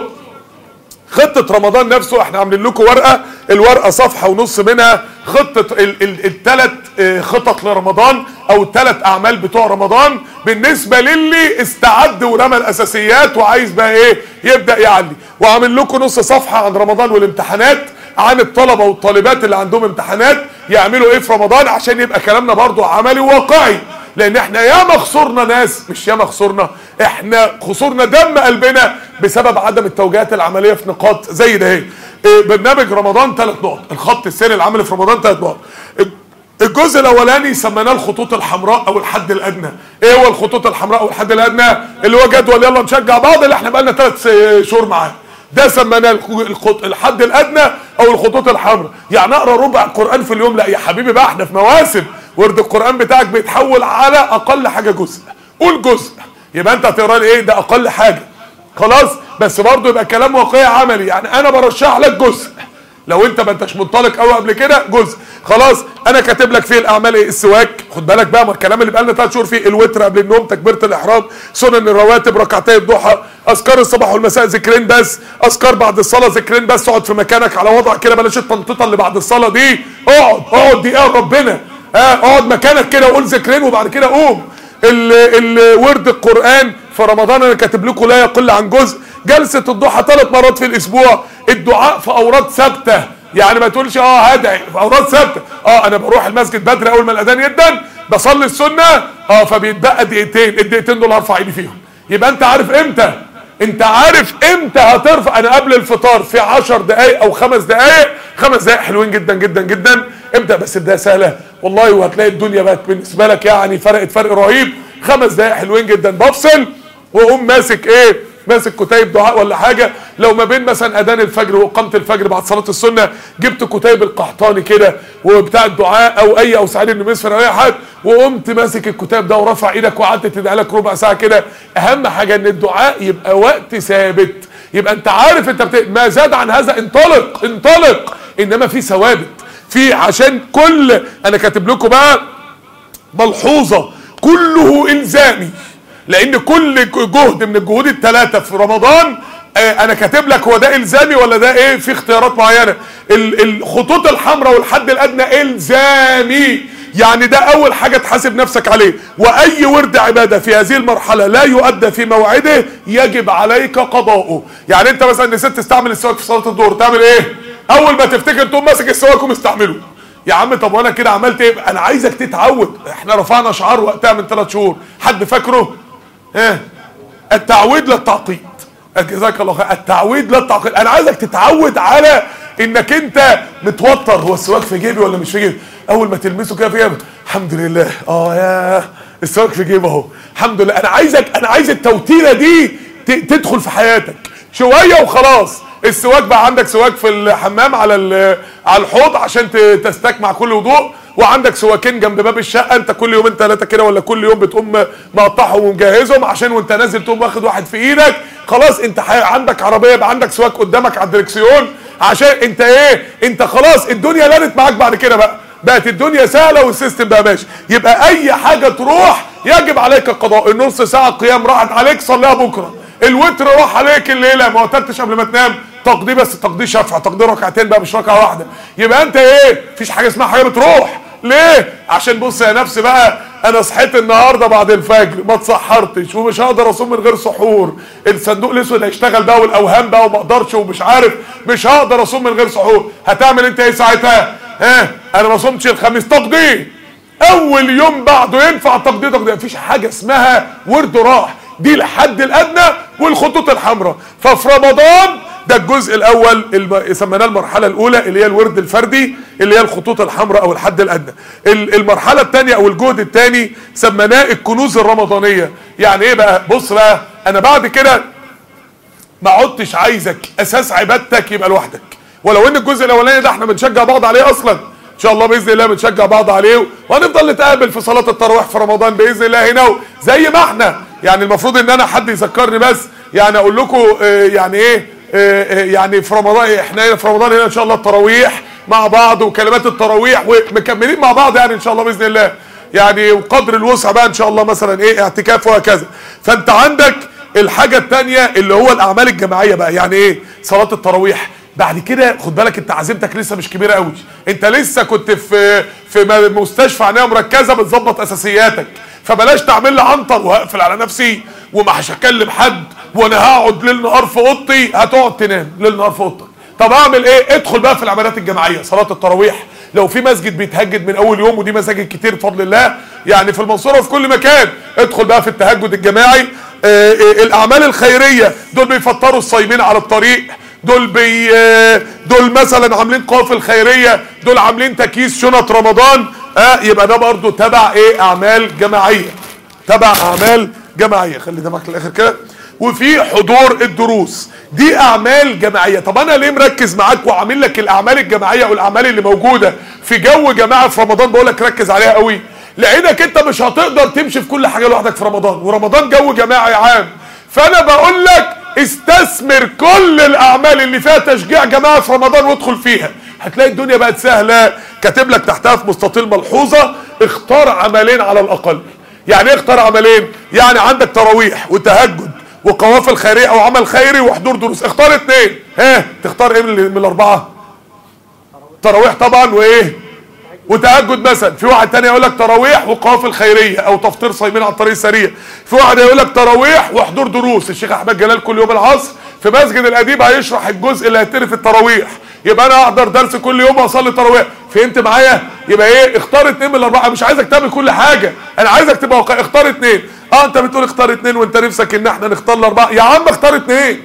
خطة رمضان نفسه احنا عاملين لكم ورقة الورقة صفحة ونص منها خطة الثلاث خطط لرمضان او الثلاث اعمال بتوع رمضان بالنسبة للي استعد ورمى الاساسيات وعايز بقى ايه يبدأ يعلي وعامل لكم نص صفحة عن رمضان والامتحانات عن الطلبة والطالبات اللي عندهم امتحانات يعملوا ايه في رمضان عشان يبقى كلامنا برضو عملي وواقعي لان احنا ياما خسرنا ناس مش ياما خسرنا احنا خسرنا دم قلبنا بسبب عدم التوجيهات العمليه في نقاط زي ده ايه برنامج رمضان ثلاث نقط الخط السيري العملي في رمضان ثلاث نقط الجزء الاولاني سميناه الخطوط الحمراء او الحد الادنى ايه هو الخطوط الحمراء او الحد الادنى اللي هو جدول يلا نشجع بعض اللي احنا بقالنا ثلاث شهور معاه ده سميناه الحد الادنى او الخطوط الحمراء يعني اقرا ربع القران في اليوم لا يا حبيبي بقى احنا في مواسم ورد القران بتاعك بيتحول على اقل حاجه جزء قول جزء يبقى انت هتقرا لي ايه ده اقل حاجه خلاص بس برضه يبقى كلام واقعي عملي يعني انا برشح لك جزء لو انت ما انتش منطلق قوي قبل كده جزء خلاص انا كاتب لك فيه الاعمال ايه السواك خد بالك بقى ما الكلام اللي بقالنا ثلاث شهور فيه الوتر قبل النوم تكبيره الاحرام سنن الرواتب ركعتي الضحى اذكار الصباح والمساء ذكرين بس اذكار بعد الصلاه ذكرين بس اقعد في مكانك على وضع كده بلاش التنطيطه اللي بعد الصلاه دي اقعد اقعد دي ايه ربنا اه اقعد مكانك كده وقول ذكرين وبعد كده قوم ورد القران في رمضان انا كاتب لكم لا يقل عن جزء جلسه الضحى ثلاث مرات في الاسبوع الدعاء في اوراد ثابته يعني ما تقولش اه هدعي في اوراد ثابته اه انا بروح المسجد بدري اول ما الاذان يدن بصلي السنه اه فبيتبقى دقيقتين الدقيقتين دول هرفع ايدي فيهم يبقى انت عارف امتى انت عارف امتى هترفع انا قبل الفطار في 10 دقايق او خمس دقايق خمس دقايق حلوين جدا جدا جدا امتى بس بدايه سهله والله وهتلاقي الدنيا بقت بالنسبه لك يعني فرقت فرق رهيب خمس دقايق حلوين جدا بفصل واقوم ماسك ايه ماسك كتيب دعاء ولا حاجه لو ما بين مثلا اذان الفجر واقامه الفجر بعد صلاه السنه جبت كتيب القحطاني كده وبتاع الدعاء او اي او سعيد بن مسفر او اي حد وقمت ماسك الكتاب ده ورفع ايدك وقعدت تدعي لك ربع ساعه كده اهم حاجه ان الدعاء يبقى وقت ثابت يبقى انت عارف انت بت... ما زاد عن هذا انطلق انطلق انما في ثوابت في عشان كل انا كاتب لكم بقى ملحوظه كله الزامي لان كل جهد من الجهود الثلاثه في رمضان آه انا كاتب لك هو ده الزامي ولا ده ايه في اختيارات معينه ال- الخطوط الحمراء والحد الادنى الزامي يعني ده اول حاجه تحاسب نفسك عليه واي ورد عباده في هذه المرحله لا يؤدى في موعده يجب عليك قضاؤه يعني انت مثلا نسيت تستعمل السواك في صلاه الظهر تعمل ايه اول ما تفتكر تقوم ماسك السواك ومستعمله يا عم طب وانا كده عملت ايه انا عايزك تتعود احنا رفعنا شعار وقتها من ثلاث شهور حد فاكره ها التعويد للتعقيد جزاك الله خير التعويد للتعقيد انا عايزك تتعود على انك انت متوتر هو السواك في جيبي ولا مش في جيبي اول ما تلمسه كده في جيبك الحمد لله اه يا السواك في جيبي اهو الحمد لله انا عايزك انا عايز التوتيره دي ت- تدخل في حياتك شويه وخلاص السواك بقى عندك سواك في الحمام على ال- على الحوض عشان ت- تستك مع كل وضوء وعندك سواكين جنب باب الشقه انت كل يومين ثلاثه كده ولا كل يوم بتقوم مقطعهم ومجهزهم عشان وانت نازل تقوم واخد واحد في ايدك خلاص انت ح- عندك عربيه يبقى عندك سواك قدامك على الدركسيون عشان انت ايه انت خلاص الدنيا لانت معاك بعد كده بقى بقت الدنيا سهله والسيستم بقى ماشي يبقى اي حاجه تروح يجب عليك القضاء النص ساعه قيام راحت عليك صليها بكره الوتر راح عليك الليله ما وترتش قبل ما تنام تقضي بس تقضي شفع تقضي ركعتين بقى مش ركعه واحده يبقى انت ايه مفيش حاجه اسمها حاجه بتروح ليه عشان بص يا نفسي بقى انا صحيت النهارده بعد الفجر ما اتسحرتش ومش هقدر اصوم من غير سحور الصندوق الاسود هيشتغل بقى والاوهام بقى وما اقدرش ومش عارف مش هقدر اصوم من غير سحور هتعمل انت ايه ساعتها ها انا ما صمتش الخميس تقضيه اول يوم بعده ينفع تقضيه تقضيه مفيش حاجه اسمها ورد راح دي الحد الادنى والخطوط الحمراء ففي رمضان ده الجزء الاول الم- سميناه المرحله الاولى اللي هي الورد الفردي اللي هي الخطوط الحمراء او الحد الادنى ال- المرحله الثانيه او الجهد الثاني سميناه الكنوز الرمضانيه يعني ايه بقى بص بقى انا بعد كده ما عدتش عايزك اساس عبادتك يبقى لوحدك ولو ان الجزء الاولاني ده احنا بنشجع بعض عليه اصلا ان شاء الله باذن الله بنشجع بعض عليه وهنفضل نتقابل في صلاه التراويح في رمضان باذن الله هنا زي ما احنا يعني المفروض ان انا حد يذكرني بس يعني اقول لكم آه، يعني ايه آه، آه، يعني في رمضان احنا هنا في رمضان هنا ان شاء الله التراويح مع بعض وكلمات التراويح ومكملين مع بعض يعني ان شاء الله باذن الله يعني وقدر الوسع بقى ان شاء الله مثلا ايه اعتكاف وهكذا فانت عندك الحاجة التانية اللي هو الأعمال الجماعية بقى يعني إيه صلاة التراويح بعد كده خد بالك انت عزيمتك لسه مش كبيره قوي انت لسه كنت في في م- مستشفى عنايه مركزه بتظبط اساسياتك فبلاش تعمل لي عنتر وهقفل على نفسي ومش هكلم حد وانا هقعد ليل نهار في اوضتي هتقعد تنام ليل نهار في اوضتك طب اعمل ايه ادخل بقى في العبادات الجماعيه صلاه التراويح لو في مسجد بيتهجد من اول يوم ودي مساجد كتير بفضل الله يعني في المنصوره وفي كل مكان ادخل بقى في التهجد الجماعي آه، آه، الاعمال الخيريه دول بيفطروا الصايمين على الطريق دول بي آه، دول مثلا عاملين قوافل خيريه دول عاملين تكييس شنط رمضان اه يبقى ده برضو تبع ايه اعمال جماعيه تبع اعمال جماعيه خلي ده معاك للاخر كده وفي حضور الدروس دي اعمال جماعيه طب انا ليه مركز معاك وعامل لك الاعمال الجماعيه والاعمال اللي موجوده في جو جماعه في رمضان بقول لك ركز عليها قوي لانك انت مش هتقدر تمشي في كل حاجه لوحدك في رمضان ورمضان جو جماعي عام فانا بقول لك استثمر كل الاعمال اللي فيها تشجيع جماعه في رمضان وادخل فيها هتلاقي الدنيا بقت سهله كاتب لك تحتها في مستطيل ملحوظه اختار عملين على الاقل يعني ايه اختار عملين يعني عندك تراويح وتهجد وقوافل خيريه او عمل خيري وحضور دروس اختار اتنين ها تختار ايه من, من الاربعه تراويح طبعا وايه وتهجد مثلا في واحد تاني يقول لك تراويح وقوافل خيريه او تفطير صايمين على الطريق السريع في واحد يقول لك تراويح وحضور دروس الشيخ احمد جلال كل يوم العصر في مسجد الاديب هيشرح الجزء اللي هيتري في التراويح يبقى انا احضر درس كل يوم واصلي تراويح فهمت معايا يبقى ايه اختار اتنين من الاربعه مش عايزك تعمل كل حاجه انا عايزك تبقى واقعي اختار اتنين اه انت بتقول اختار اتنين وانت نفسك ان احنا نختار الاربعه يا عم اختار اتنين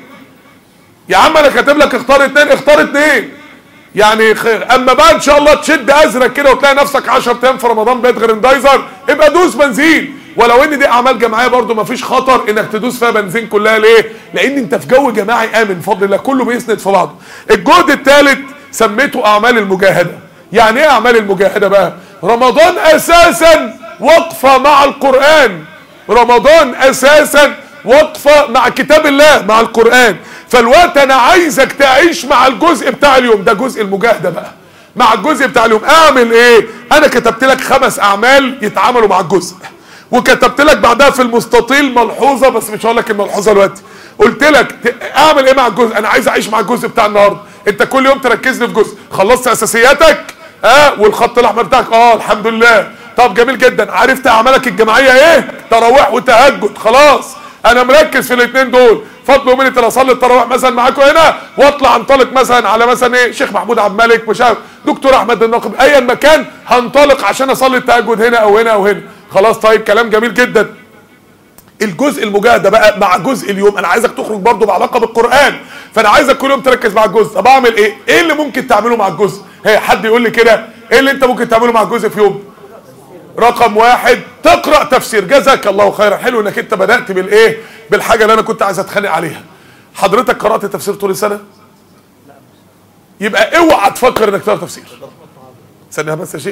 يا عم انا كاتب لك اختار اتنين اختار اتنين يعني خير اما بقى ان شاء الله تشد ازرق كده وتلاقي نفسك 10 ايام في رمضان بيت غرندايزر ابقى دوس بنزين ولو ان دي اعمال جماعيه برضو مفيش خطر انك تدوس فيها بنزين كلها ليه لان انت في جو جماعي امن بفضل الله كله بيسند في بعضه الجهد الثالث سميته اعمال المجاهده يعني ايه اعمال المجاهده بقى رمضان اساسا وقفه مع القران رمضان اساسا وقفه مع كتاب الله مع القران فالوقت انا عايزك تعيش مع الجزء بتاع اليوم ده جزء المجاهده بقى مع الجزء بتاع اليوم اعمل ايه انا كتبت لك خمس اعمال يتعاملوا مع الجزء وكتبت لك بعدها في المستطيل ملحوظه بس مش هقول لك الملحوظه دلوقتي قلت لك ت- اعمل ايه مع الجزء انا عايز اعيش مع الجزء بتاع النهارده انت كل يوم تركز لي في جزء خلصت اساسياتك اه والخط الاحمر بتاعك اه الحمد لله طب جميل جدا عرفت اعمالك الجماعيه ايه تراويح وتهجد خلاص انا مركز في الاثنين دول فضل ومنة اللي اصلي التراويح مثلا معاكم هنا واطلع انطلق مثلا على مثلا ايه شيخ محمود عبد الملك مش عارف دكتور احمد الناقب ايا مكان هنطلق عشان اصلي التهجد هنا او هنا او هنا خلاص طيب كلام جميل جدا الجزء المجاهده بقى مع جزء اليوم انا عايزك تخرج برضو بعلاقه بالقران فانا عايزك كل يوم تركز مع الجزء طب اعمل ايه ايه اللي ممكن تعمله مع الجزء هي حد يقول لي كده ايه اللي انت ممكن تعمله مع الجزء في يوم رقم واحد تقرا تفسير جزاك الله خيرا حلو انك انت بدات بالايه بالحاجه اللي انا كنت عايز اتخانق عليها حضرتك قرات تفسير طول السنه يبقى اوعى تفكر انك تقرا تفسير ثانيه بس يا شيخ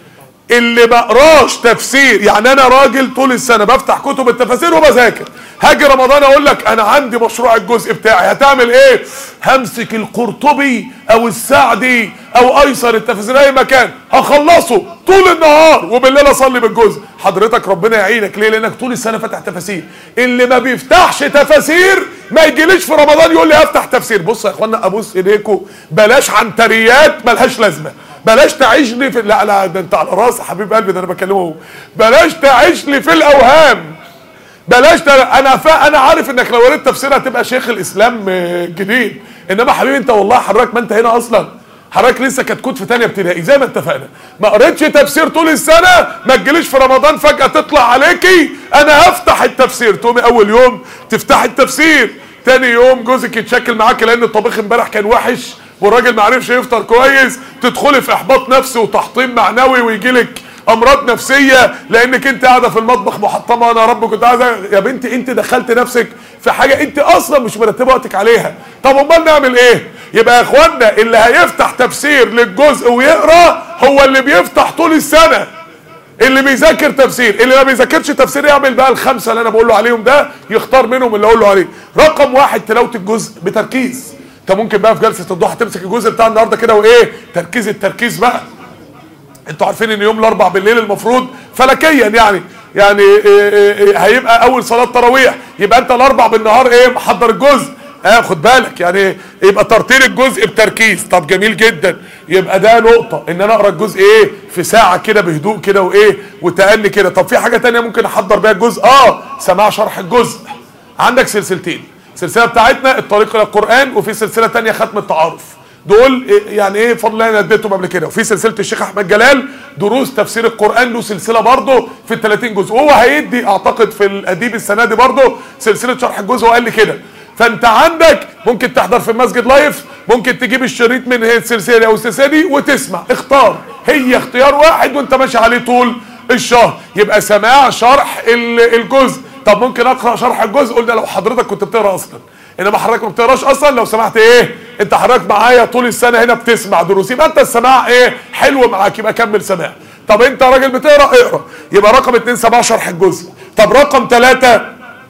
اللي ما قراش تفسير يعني انا راجل طول السنه بفتح كتب التفاسير وبذاكر هاجي رمضان اقول لك انا عندي مشروع الجزء بتاعي هتعمل ايه همسك القرطبي او السعدي او ايسر التفاسير اي مكان هخلصه طول النهار وبالليل اصلي بالجزء حضرتك ربنا يعينك ليه لانك طول السنه فاتح تفاسير اللي ما بيفتحش تفاسير ما يجيليش في رمضان يقول لي هفتح تفسير بص يا اخوانا ابوس ايديكم بلاش عنتريات ملهاش لازمه بلاش تعيش لي في لا لا ده انت على راسي حبيب قلبي ده انا بكلمه هو. بلاش تعيش لي في الاوهام بلاش ت... انا فا... انا عارف انك لو قريت تفسير هتبقى شيخ الاسلام آه، جديد انما حبيبي انت والله حضرتك ما انت هنا اصلا حضرتك لسه كتكوت في تانية ابتدائي زي ما اتفقنا ما قريتش تفسير طول السنه ما تجيليش في رمضان فجاه تطلع عليكي انا هفتح التفسير تقومي اول يوم تفتح التفسير تاني يوم جوزك يتشكل معاك لان الطبيخ امبارح كان وحش والراجل ما عرفش يفطر كويس تدخلي في احباط نفسي وتحطيم معنوي ويجيلك امراض نفسيه لانك انت قاعده في المطبخ محطمه انا يا رب كنت عايزه يا بنتي انت دخلت نفسك في حاجه انت اصلا مش مرتبه وقتك عليها طب امال نعمل ايه يبقى يا اخوانا اللي هيفتح تفسير للجزء ويقرا هو اللي بيفتح طول السنه اللي بيذاكر تفسير اللي ما بيذاكرش تفسير يعمل بقى الخمسه اللي انا بقول له عليهم ده يختار منهم اللي اقول له عليه رقم واحد تلاوه الجزء بتركيز انت ممكن بقى في جلسه الضحى تمسك الجزء بتاع النهارده كده وايه تركيز التركيز بقى انتوا عارفين ان يوم الاربع بالليل المفروض فلكيا يعني يعني إيه إيه إيه هيبقى اول صلاه تراويح يبقى انت الاربع بالنهار ايه محضر الجزء اه خد بالك يعني يبقى ترتيل الجزء بتركيز طب جميل جدا يبقى ده نقطة ان انا اقرا الجزء ايه في ساعة كده بهدوء كده وايه وتأني كده طب في حاجة تانية ممكن احضر بيها الجزء اه سماع شرح الجزء عندك سلسلتين سلسلة بتاعتنا الطريق الى القرآن وفي سلسلة تانية ختم التعارف دول إيه- يعني ايه فضل الله انا اديتهم قبل كده وفي سلسله الشيخ احمد جلال دروس تفسير القران له سلسله برضه في ال 30 جزء وهو هيدي اعتقد في الاديب السنه دي برضه سلسله شرح الجزء وقال لي كده فانت عندك ممكن تحضر في المسجد لايف ممكن تجيب الشريط من هي السلسله دي او السلسله دي وتسمع اختار هي اختيار واحد وانت ماشي عليه طول الشهر يبقى سماع شرح ال- الجزء طب ممكن اقرا شرح الجزء قلنا لو حضرتك كنت بتقرا اصلا انما حضرتك ما بتقراش اصلا لو سمحت ايه انت حضرتك معايا طول السنه هنا بتسمع دروس يبقى انت السماع ايه حلو معاك يبقى كمل سماع طب انت راجل بتقرا اقرا يبقى رقم اتنين سماع شرح الجزء طب رقم ثلاثة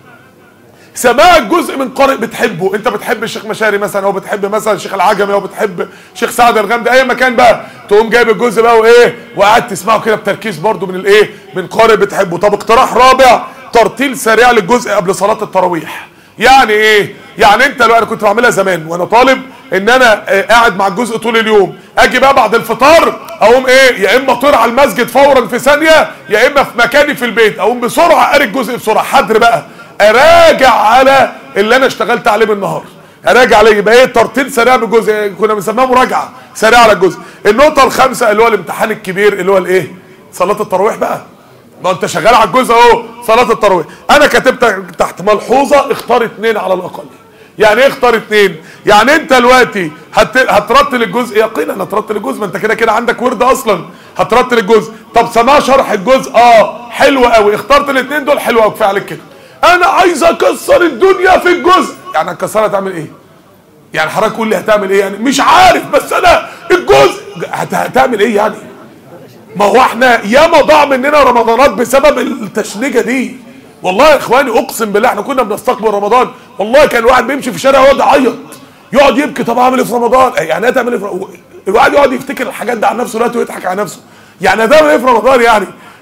سماع الجزء من قارئ بتحبه انت بتحب الشيخ مشاري مثلا او بتحب مثلا الشيخ العجمي او بتحب شيخ سعد الغامدي اي مكان بقى تقوم جايب الجزء بقى وايه وقاعد تسمعه كده بتركيز برضو من الايه من قارئ بتحبه طب اقتراح رابع ترتيل سريع للجزء قبل صلاه التراويح يعني ايه يعني انت لو انا كنت بعملها زمان وانا طالب ان انا آه، قاعد مع الجزء طول اليوم اجي بقى بعد الفطار اقوم ايه يا اما اطير على المسجد فورا في ثانيه يا اما في مكاني في البيت اقوم بسرعه قاري الجزء بسرعه حدر بقى اراجع على اللي انا اشتغلت عليه بالنهار اراجع عليه يبقى ايه ترتيب سريع بالجزء كنا بنسميها مراجعه سريعه على الجزء النقطه الخامسه اللي هو الامتحان الكبير اللي هو الايه صلاه التراويح بقى ما انت شغال على الجزء اهو صلاه التراويح انا كتبت تحت ملحوظه اختار اتنين على الاقل يعني ايه اختار اتنين يعني انت دلوقتي هت... هترتل الجزء يقينا هترتل الجزء ما انت كده كده عندك ورد اصلا هترتل الجزء طب سماع شرح الجزء اه حلو قوي اخترت الاتنين دول حلو قوي كفايه عليك كده انا عايز اكسر الدنيا في الجزء يعني هتكسرها تعمل ايه يعني حضرتك قول لي هتعمل ايه يعني مش عارف بس انا الجزء هت... هتعمل ايه يعني ما هو احنا ياما ضاع مننا رمضانات بسبب التشنيجه دي والله يا اخواني اقسم بالله احنا كنا بنستقبل رمضان والله كان الواحد بيمشي في الشارع يقعد يعيط يقعد يبكي طب اعمل ايه في رمضان يعني هتعمل ايه في رمضان؟ الواحد يقعد يفتكر الحاجات دي عن نفسه دلوقتي ويضحك على نفسه يعني هتعمل ايه في رمضان يعني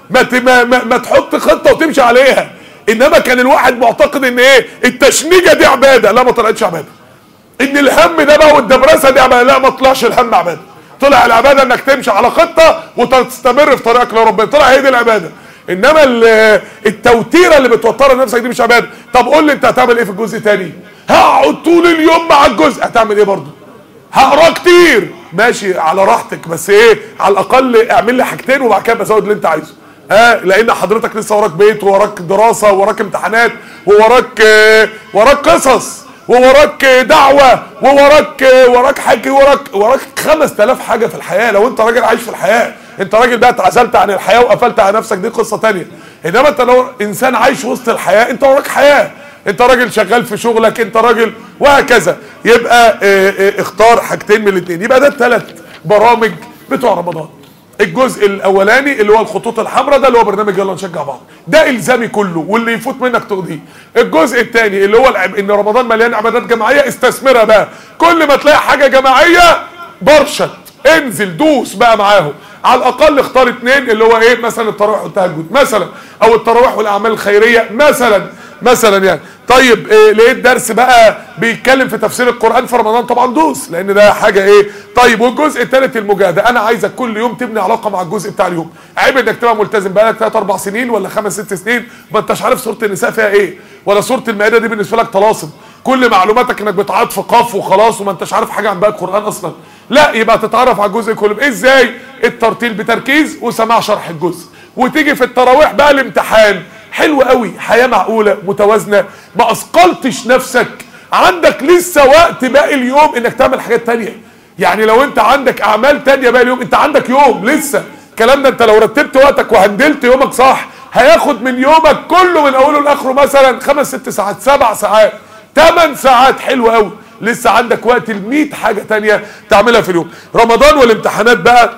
ما, ت- ما, ما, ما تحط خطه وتمشي عليها انما كان الواحد معتقد ان ايه التشنيجه دي عباده لا ما طلعتش عباده ان الهم ده بقى والدبرسه دي عباده لا ما طلعش الهم عباده طلع العباده انك تمشي على خطه وتستمر في طريقك لربنا طلع هي دي العباده انما ال- التوتيره اللي بتوتر نفسك دي مش عباده طب قول لي انت هتعمل ايه في الجزء الثاني هقعد طول اليوم مع الجزء هتعمل ايه برضه هقرا كتير ماشي على راحتك بس ايه على الاقل اعمل لي حاجتين وبعد كده بزود اللي انت عايزه ها لان حضرتك لسه وراك بيت ووراك دراسه ووراك امتحانات ووراك آه، وراك قصص ووراك آه، دعوه ووراك آه، وراك حاجه وراك وراك 5000 حاجه في الحياه لو انت راجل عايش في الحياه انت راجل بقى اتعزلت عن الحياه وقفلت على نفسك دي قصه تانية انما انت لو انسان عايش وسط الحياه انت وراك حياه انت راجل شغال في شغلك انت راجل وهكذا يبقى اه اه اختار حاجتين من الاثنين يبقى ده الثلاث برامج بتوع رمضان الجزء الاولاني اللي هو الخطوط الحمراء ده اللي هو برنامج يلا نشجع بعض ده الزامي كله واللي يفوت منك تقضيه الجزء الثاني اللي هو العب- ان رمضان مليان عبادات جماعيه استثمرها بقى كل ما تلاقي حاجه جماعيه برشت انزل دوس بقى معاهم على الاقل اختار اتنين اللي هو ايه مثلا التراويح والتهجد مثلا او التراويح والاعمال الخيريه مثلا مثلا يعني طيب إيه لقيت درس بقى بيتكلم في تفسير القران في رمضان طبعا دوس لان ده حاجه ايه طيب والجزء الثالث المجاهده انا عايزك كل يوم تبني علاقه مع الجزء بتاع اليوم عيب انك تبقى ملتزم بقالك 3 4 سنين ولا 5 6 سنين ما انتش عارف سوره النساء فيها ايه ولا سوره المائده دي بالنسبه لك طلاسم كل معلوماتك انك بتعاد في قاف وخلاص وما انتش عارف حاجه عن باقي القران اصلا لا يبقى تتعرف على الجزء كله ازاي الترتيل بتركيز وسماع شرح الجزء وتيجي في التراويح بقى الامتحان حلو قوي حياه معقوله متوازنه ما اثقلتش نفسك عندك لسه وقت باقي اليوم انك تعمل حاجات تانية يعني لو انت عندك اعمال تانية باقي اليوم انت عندك يوم لسه الكلام ده انت لو رتبت وقتك وهندلت يومك صح هياخد من يومك كله من اوله لاخره مثلا خمس ست ساعات سبع ساعات ثمان ساعات حلو قوي لسه عندك وقت ل 100 حاجه تانية تعملها في اليوم رمضان والامتحانات بقى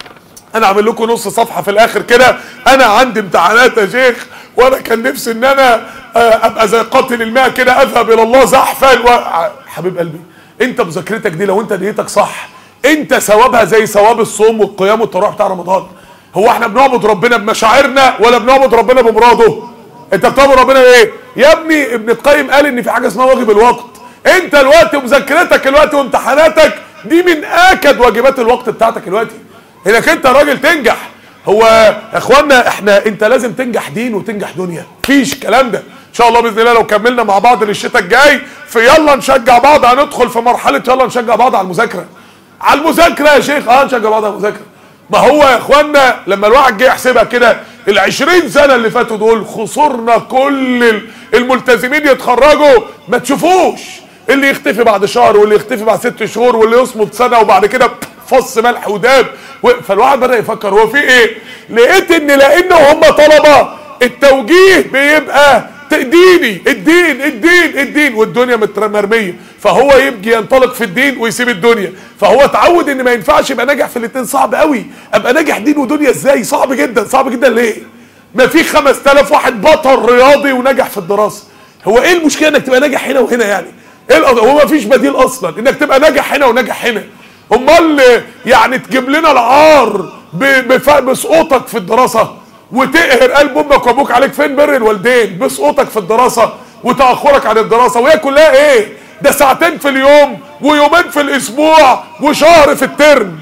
انا اعمل لكم نص صفحه في الاخر كده انا عندي امتحانات يا شيخ وانا كان نفسي ان انا آه، ابقى زي قاتل الماء كده اذهب الى الله زحفا و... ع- حبيب قلبي انت مذاكرتك دي لو انت نيتك صح انت ثوابها زي ثواب الصوم والقيام والتراويح بتاع رمضان هو احنا بنعبد ربنا بمشاعرنا ولا بنعبد ربنا بمراده انت بتعبد ربنا ايه يا ابني ابن القيم قال ان في حاجه اسمها واجب الوقت انت الوقت ومذاكرتك الوقت وامتحاناتك دي من اكد واجبات الوقت بتاعتك الوقت انك انت راجل تنجح هو يا اخوانا احنا انت لازم تنجح دين وتنجح دنيا مفيش الكلام ده ان شاء الله باذن الله لو كملنا مع بعض للشتاء الجاي في يلا نشجع بعض هندخل في مرحله يلا نشجع بعض على المذاكره على المذاكره يا شيخ اه نشجع بعض على المذاكره ما هو يا اخوانا لما الواحد جه يحسبها كده ال 20 سنه اللي فاتوا دول خسرنا كل ال- الملتزمين يتخرجوا ما تشوفوش اللي يختفي بعد شهر واللي يختفي بعد ست شهور واللي يصمد سنه وبعد كده فص ملح وداب و- فالواحد بدا يفكر هو في ايه؟ لقيت ان لان هم طلبه التوجيه بيبقى ديني الدين الدين الدين والدنيا متر- مرميه فهو يبقى ينطلق في الدين ويسيب الدنيا فهو اتعود ان ما ينفعش يبقى ناجح في الاثنين صعب قوي ابقى ناجح دين ودنيا ازاي صعب جدا صعب جدا ليه ما في 5000 واحد بطل رياضي ونجح في الدراسه هو ايه المشكله انك تبقى ناجح هنا وهنا يعني ايه القضية؟ هو ما فيش بديل اصلا انك تبقى ناجح هنا وناجح هنا امال يعني تجيب لنا العار ب- بف- بسقوطك في الدراسه وتقهر قلب امك وابوك عليك فين بر الوالدين بسقوطك في الدراسه وتاخرك عن الدراسه وهي كلها ايه ده ساعتين في اليوم ويومين في الاسبوع وشهر في الترم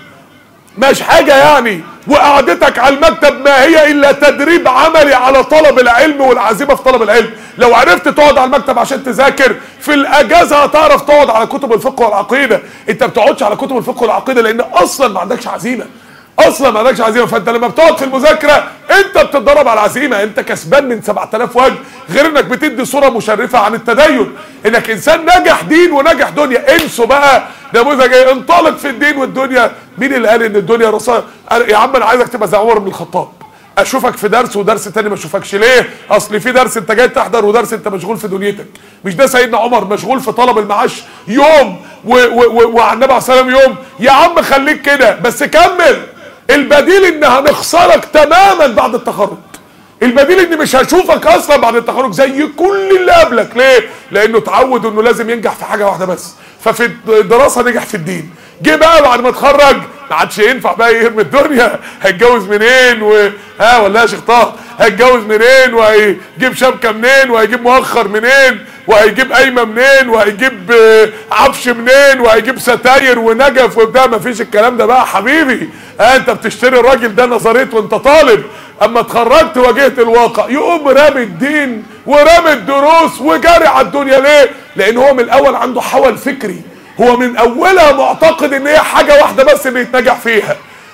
مش حاجة يعني وقعدتك على المكتب ما هي إلا تدريب عملي على طلب العلم والعزيمة في طلب العلم لو عرفت تقعد على المكتب عشان تذاكر في الأجازة هتعرف تقعد على كتب الفقه والعقيدة أنت بتقعدش على كتب الفقه والعقيدة لأن أصلا ما عندكش عزيمة اصلا ما عندكش عزيمه فانت لما بتقعد في المذاكره انت بتتدرب على العزيمه انت كسبان من 7000 وجه غير انك بتدي صوره مشرفه عن التدين انك انسان نجح دين ونجح دنيا انسوا بقى نموذج ايه انطلق في الدين والدنيا مين اللي قال ان الدنيا رصاص يا عم انا عايزك تبقى زي عمر بن الخطاب اشوفك في درس ودرس تاني ما اشوفكش ليه اصل في درس انت جاي تحضر ودرس انت مشغول في دنيتك مش ده سيدنا عمر مشغول في طلب المعاش يوم و- و- و- وعلى النبي عليه الصلاه والسلام يوم يا عم خليك كده بس كمل البديل ان هنخسرك تماما بعد التخرج البديل اني مش هشوفك اصلا بعد التخرج زي كل اللي قبلك ليه لانه اتعود انه لازم ينجح في حاجه واحده بس ففي الدراسه نجح في الدين جه بقى بعد ما اتخرج ما عادش ينفع بقى يرمي الدنيا هيتجوز منين و ها ولا يا شيخ طه هيتجوز منين وهيجيب شبكه منين وهيجيب مؤخر منين وهيجيب قايمه منين وهيجيب آه، عفش منين وهيجيب ستاير ونجف وبتاع ما فيش الكلام ده بقى حبيبي ها انت بتشتري الراجل ده نظريه وانت طالب اما اتخرجت واجهت الواقع يقوم رامي الدين ورامي الدروس وجاري على الدنيا ليه لان هو من الاول عنده حول فكري هو من اولها معتقد ان هي حاجه واحده بس اللي يتنجح فيها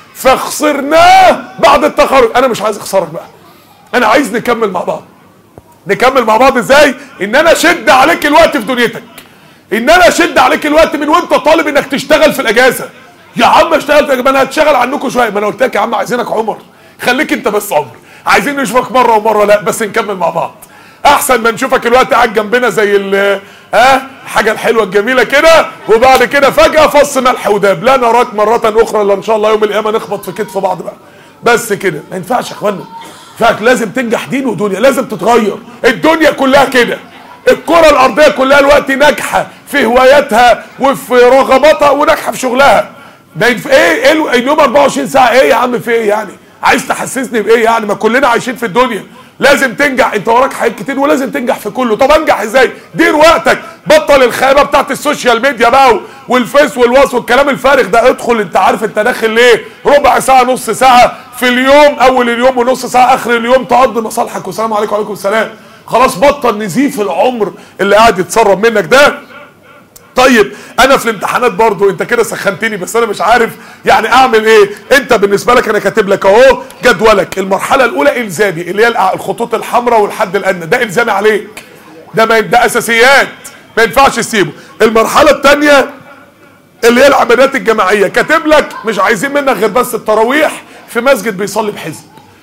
فخسرناه بعد التخرج انا مش عايز اخسرك بقى انا عايز نكمل مع بعض نكمل مع بعض ازاي ان انا اشد عليك الوقت في دنيتك ان انا اشد عليك الوقت من وانت طالب انك تشتغل في الاجازه يا عم اشتغل في الأجازة، ما انا هتشغل عنكم شويه ما انا قلت لك يا عم عايزينك عمر خليك انت بس عمر عايزين نشوفك مره ومره لا بس نكمل مع بعض احسن ما نشوفك الوقت قاعد جنبنا زي ال ها الحاجه الحلوه الجميله كده وبعد كده فجاه فص ملح وداب لا نراك مره اخرى الا ان شاء الله يوم القيامه نخبط في كتف بعض بقى بس كده ما ينفعش يا اخوانا فاك لازم تنجح دين ودنيا لازم تتغير الدنيا كلها كده الكرة الأرضية كلها الوقت ناجحة في هواياتها وفي رغباتها وناجحة في شغلها ده ينف... ايه ايه ال- اليوم 24 ساعة ايه يا عم في ايه يعني عايز تحسسني بايه يعني ما كلنا عايشين في الدنيا لازم تنجح انت وراك حاجات كتير ولازم تنجح في كله طب انجح ازاي دير وقتك بطل الخيبه بتاعت السوشيال ميديا بقى والفيس والواس والكلام الفارغ ده ادخل انت عارف انت داخل ليه ربع ساعه نص ساعه في اليوم اول اليوم ونص ساعه اخر اليوم تقضي مصالحك والسلام عليكم وعليكم السلام خلاص بطل نزيف العمر اللي قاعد يتسرب منك ده طيب انا في الامتحانات برضو انت كده سخنتني بس انا مش عارف يعني اعمل ايه انت بالنسبه لك انا كاتب لك اهو جدولك المرحله الاولى الزامي اللي هي الع- الخطوط الحمراء والحد الادنى ده الزامي عليك ده ما ده اساسيات ما ينفعش تسيبه المرحله الثانيه اللي هي العبادات الجماعيه كاتب لك مش عايزين منك غير بس التراويح في مسجد بيصلي بحزب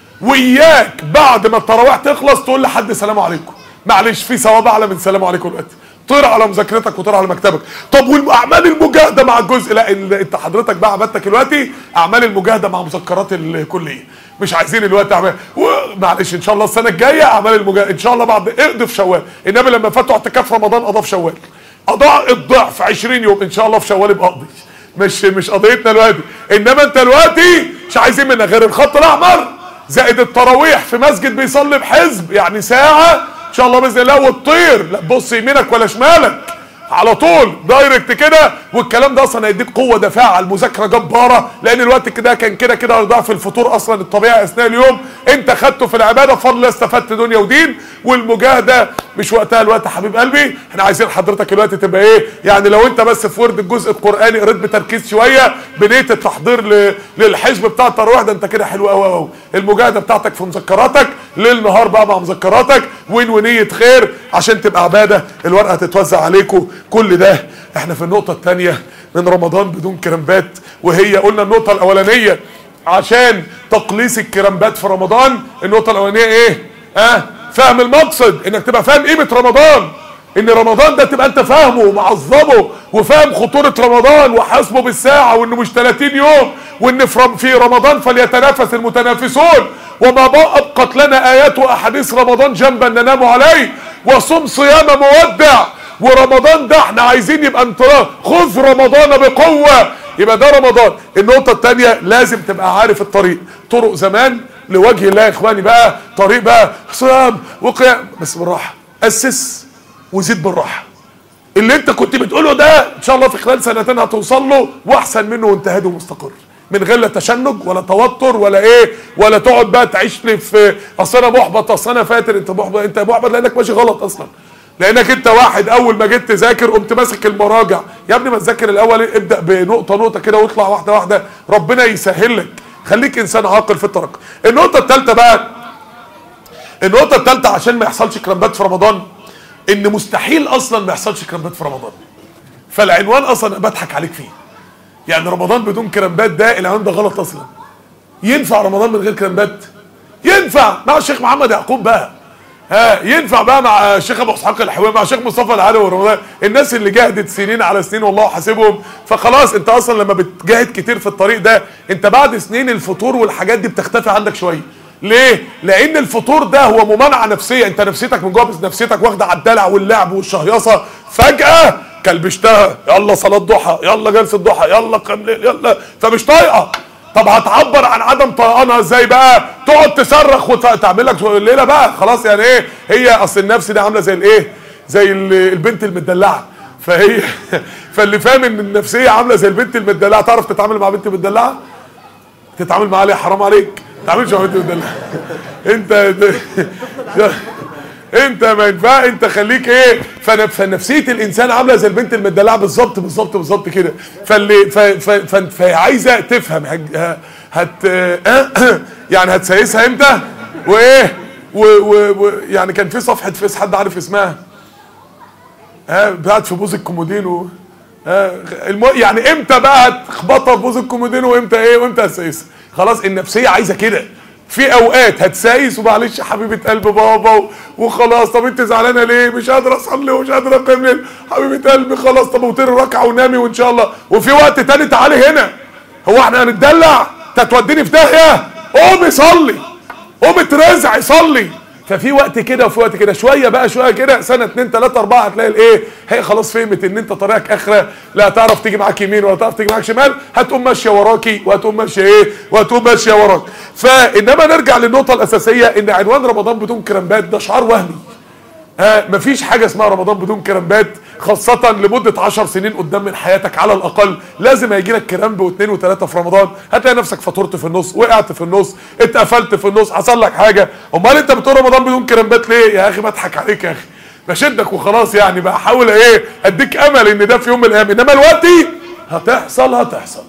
وإياك بعد ما التراويح تخلص تقول لحد سلام عليكم معلش في ثواب اعلى من سلام عليكم دلوقتي طير على مذاكرتك وطير على مكتبك طب والاعمال المجاهده مع الجزء لا ال- انت حضرتك بقى عبادتك دلوقتي اعمال المجاهده مع مذكرات الكليه مش عايزين الوقت اعمال و- معلش ان شاء الله السنه الجايه اعمال المجاهده ان شاء الله بعد اقضي في شوال النبي لما فاتوا اعتكاف رمضان قضى في شوال اضاع الضعف 20 يوم ان شاء الله في شوال يبقى اقضي مش مش قضيتنا دلوقتي انما انت دلوقتي مش عايزين منك غير الخط الاحمر زائد التراويح في مسجد بيصلي بحزب يعني ساعه ان شاء الله باذن الله وتطير لا تبص يمينك ولا شمالك على طول دايركت كده والكلام ده اصلا هيديك قوه دفاع على المذاكره جباره لان الوقت كده كان كده كده ضعف الفطور اصلا الطبيعي اثناء اليوم انت خدته في العباده بفضل الله استفدت دنيا ودين والمجاهده مش وقتها الوقت يا حبيب قلبي احنا عايزين حضرتك الوقت تبقى ايه يعني لو انت بس في ورد الجزء القراني قريت بتركيز شويه بنيه التحضير ل- للحزب بتاع التراويح ده انت كده حلو قوي قوي المجاهده بتاعتك في مذكراتك ليل نهار بقى مع مذكراتك وين ونيه خير عشان تبقى عباده الورقه هتتوزع عليكم كل ده احنا في النقطه الثانيه من رمضان بدون كرامبات وهي قلنا النقطه الاولانيه عشان تقليص الكرامبات في رمضان النقطه الاولانيه ايه اه فهم المقصد انك تبقى فاهم قيمه رمضان ان رمضان ده تبقى انت فاهمه ومعظمه وفاهم خطوره رمضان وحاسبه بالساعه وانه مش 30 يوم وان في رم- في رمضان فليتنافس المتنافسون وما ابقت لنا ايات واحاديث رمضان جنبا ننام عليه وصم صيام مودع ورمضان ده احنا عايزين يبقى انطلاق خذ رمضان بقوه يبقى ده رمضان النقطه الثانيه لازم تبقى عارف الطريق طرق زمان لوجه الله يا اخواني بقى طريق بقى صيام وقيام بس بالراحه اسس وزيد بالراحه اللي انت كنت بتقوله ده ان شاء الله في خلال سنتين هتوصل له واحسن منه وانت هادي ومستقر من غير لا تشنج ولا توتر ولا ايه ولا تقعد بقى تعيش لي في اصل انا محبط اصل انا فاتر انت محبط انت محبط لانك ماشي غلط اصلا لانك انت واحد اول ما جيت تذاكر قمت ماسك المراجع يا ابني ما تذاكر الاول ابدا بنقطه نقطه كده واطلع واحده واحده ربنا يسهل لك خليك انسان عاقل في الترقي النقطه الثالثه بقى النقطه الثالثه عشان ما يحصلش كرامبات في رمضان ان مستحيل اصلا ما يحصلش كرامبات في رمضان فالعنوان اصلا أنا بضحك عليك فيه يعني رمضان بدون كرامبات ده العنوان ده غلط اصلا ينفع رمضان من غير كرامبات ينفع مع الشيخ محمد يعقوب بقى ها ينفع بقى مع الشيخ ابو اسحاق الحويمي مع الشيخ مصطفى العلوي ورمضان الناس اللي جاهدت سنين على سنين والله حاسبهم فخلاص انت اصلا لما بتجاهد كتير في الطريق ده انت بعد سنين الفطور والحاجات دي بتختفي عندك شويه ليه لان الفطور ده هو ممانعه نفسيه انت نفسيتك من جوه بس نفسيتك واخده على الدلع واللعب والشهيصه فجاه كلبشتها يلا صلاه ضحى يلا جلسه ضحى يلا قيام ليل يلا فمش طايقه طب هتعبر عن عدم طيقانها ازاي بقى تقعد تصرخ وتعمل لك الليله بقى خلاص يعني ايه هي اصل النفس دي عامله زي الايه زي ال- البنت المدلعه فهي فاللي فاهم ان النفسيه عامله زي البنت المدلعه تعرف تتعامل مع بنت مدلعه تتعامل معاها ليه حرام عليك ما تتعاملش مع بنت مدلعه انت انت ما ينفع انت خليك ايه فن- فنفسيه الانسان عامله زي البنت المدلعه بالظبط بالظبط بالظبط كده فاللي ف- ف- ف- فهي عايزه تفهم هج- ه- هت يعني هتسيسها امتى وايه و و و يعني كان في صفحه فيس حد عارف اسمها ها بتاعت في بوز الكومودينو ها الم... يعني امتى بقى هتخبطها في بوز الكومودينو وامتى ايه وامتى هتسيسها خلاص النفسيه عايزه كده في اوقات هتسايس ومعلش يا حبيبه قلب بابا و... وخلاص طب انت زعلانه ليه مش قادره اصلي ومش قادره اقيم ليل حبيبه قلبي خلاص طب وطيري ركعه ونامي وان شاء الله وفي وقت تاني تعالي هنا هو احنا هنتدلع تتوديني في داهيه قومي صلي قوم اترزع صلي ففي وقت كده وفي وقت كده شويه بقى شويه كده سنه اتنين تلاته اربعه هتلاقي الايه هي خلاص فهمت ان انت طريقك اخره لا هتعرف تيجي معاك يمين ولا هتعرف تيجي معاك شمال هتقوم ماشيه وراكي وهتقوم ماشيه ايه وهتقوم ماشيه وراك فانما نرجع للنقطه الاساسيه ان عنوان رمضان بدون كرامبات ده شعار وهمي آه مفيش حاجة اسمها رمضان بدون كرامبات خاصة لمدة عشر سنين قدام من حياتك على الأقل لازم هيجي لك كرامب واثنين وثلاثة في رمضان هتلاقي نفسك فطرت في النص وقعت في النص اتقفلت في النص حصل لك حاجة أمال أنت بتقول رمضان بدون كرامبات ليه يا أخي بضحك عليك يا أخي بشدك وخلاص يعني بقى احاول ايه اديك امل ان ده في يوم من الايام انما دلوقتي هتحصل هتحصل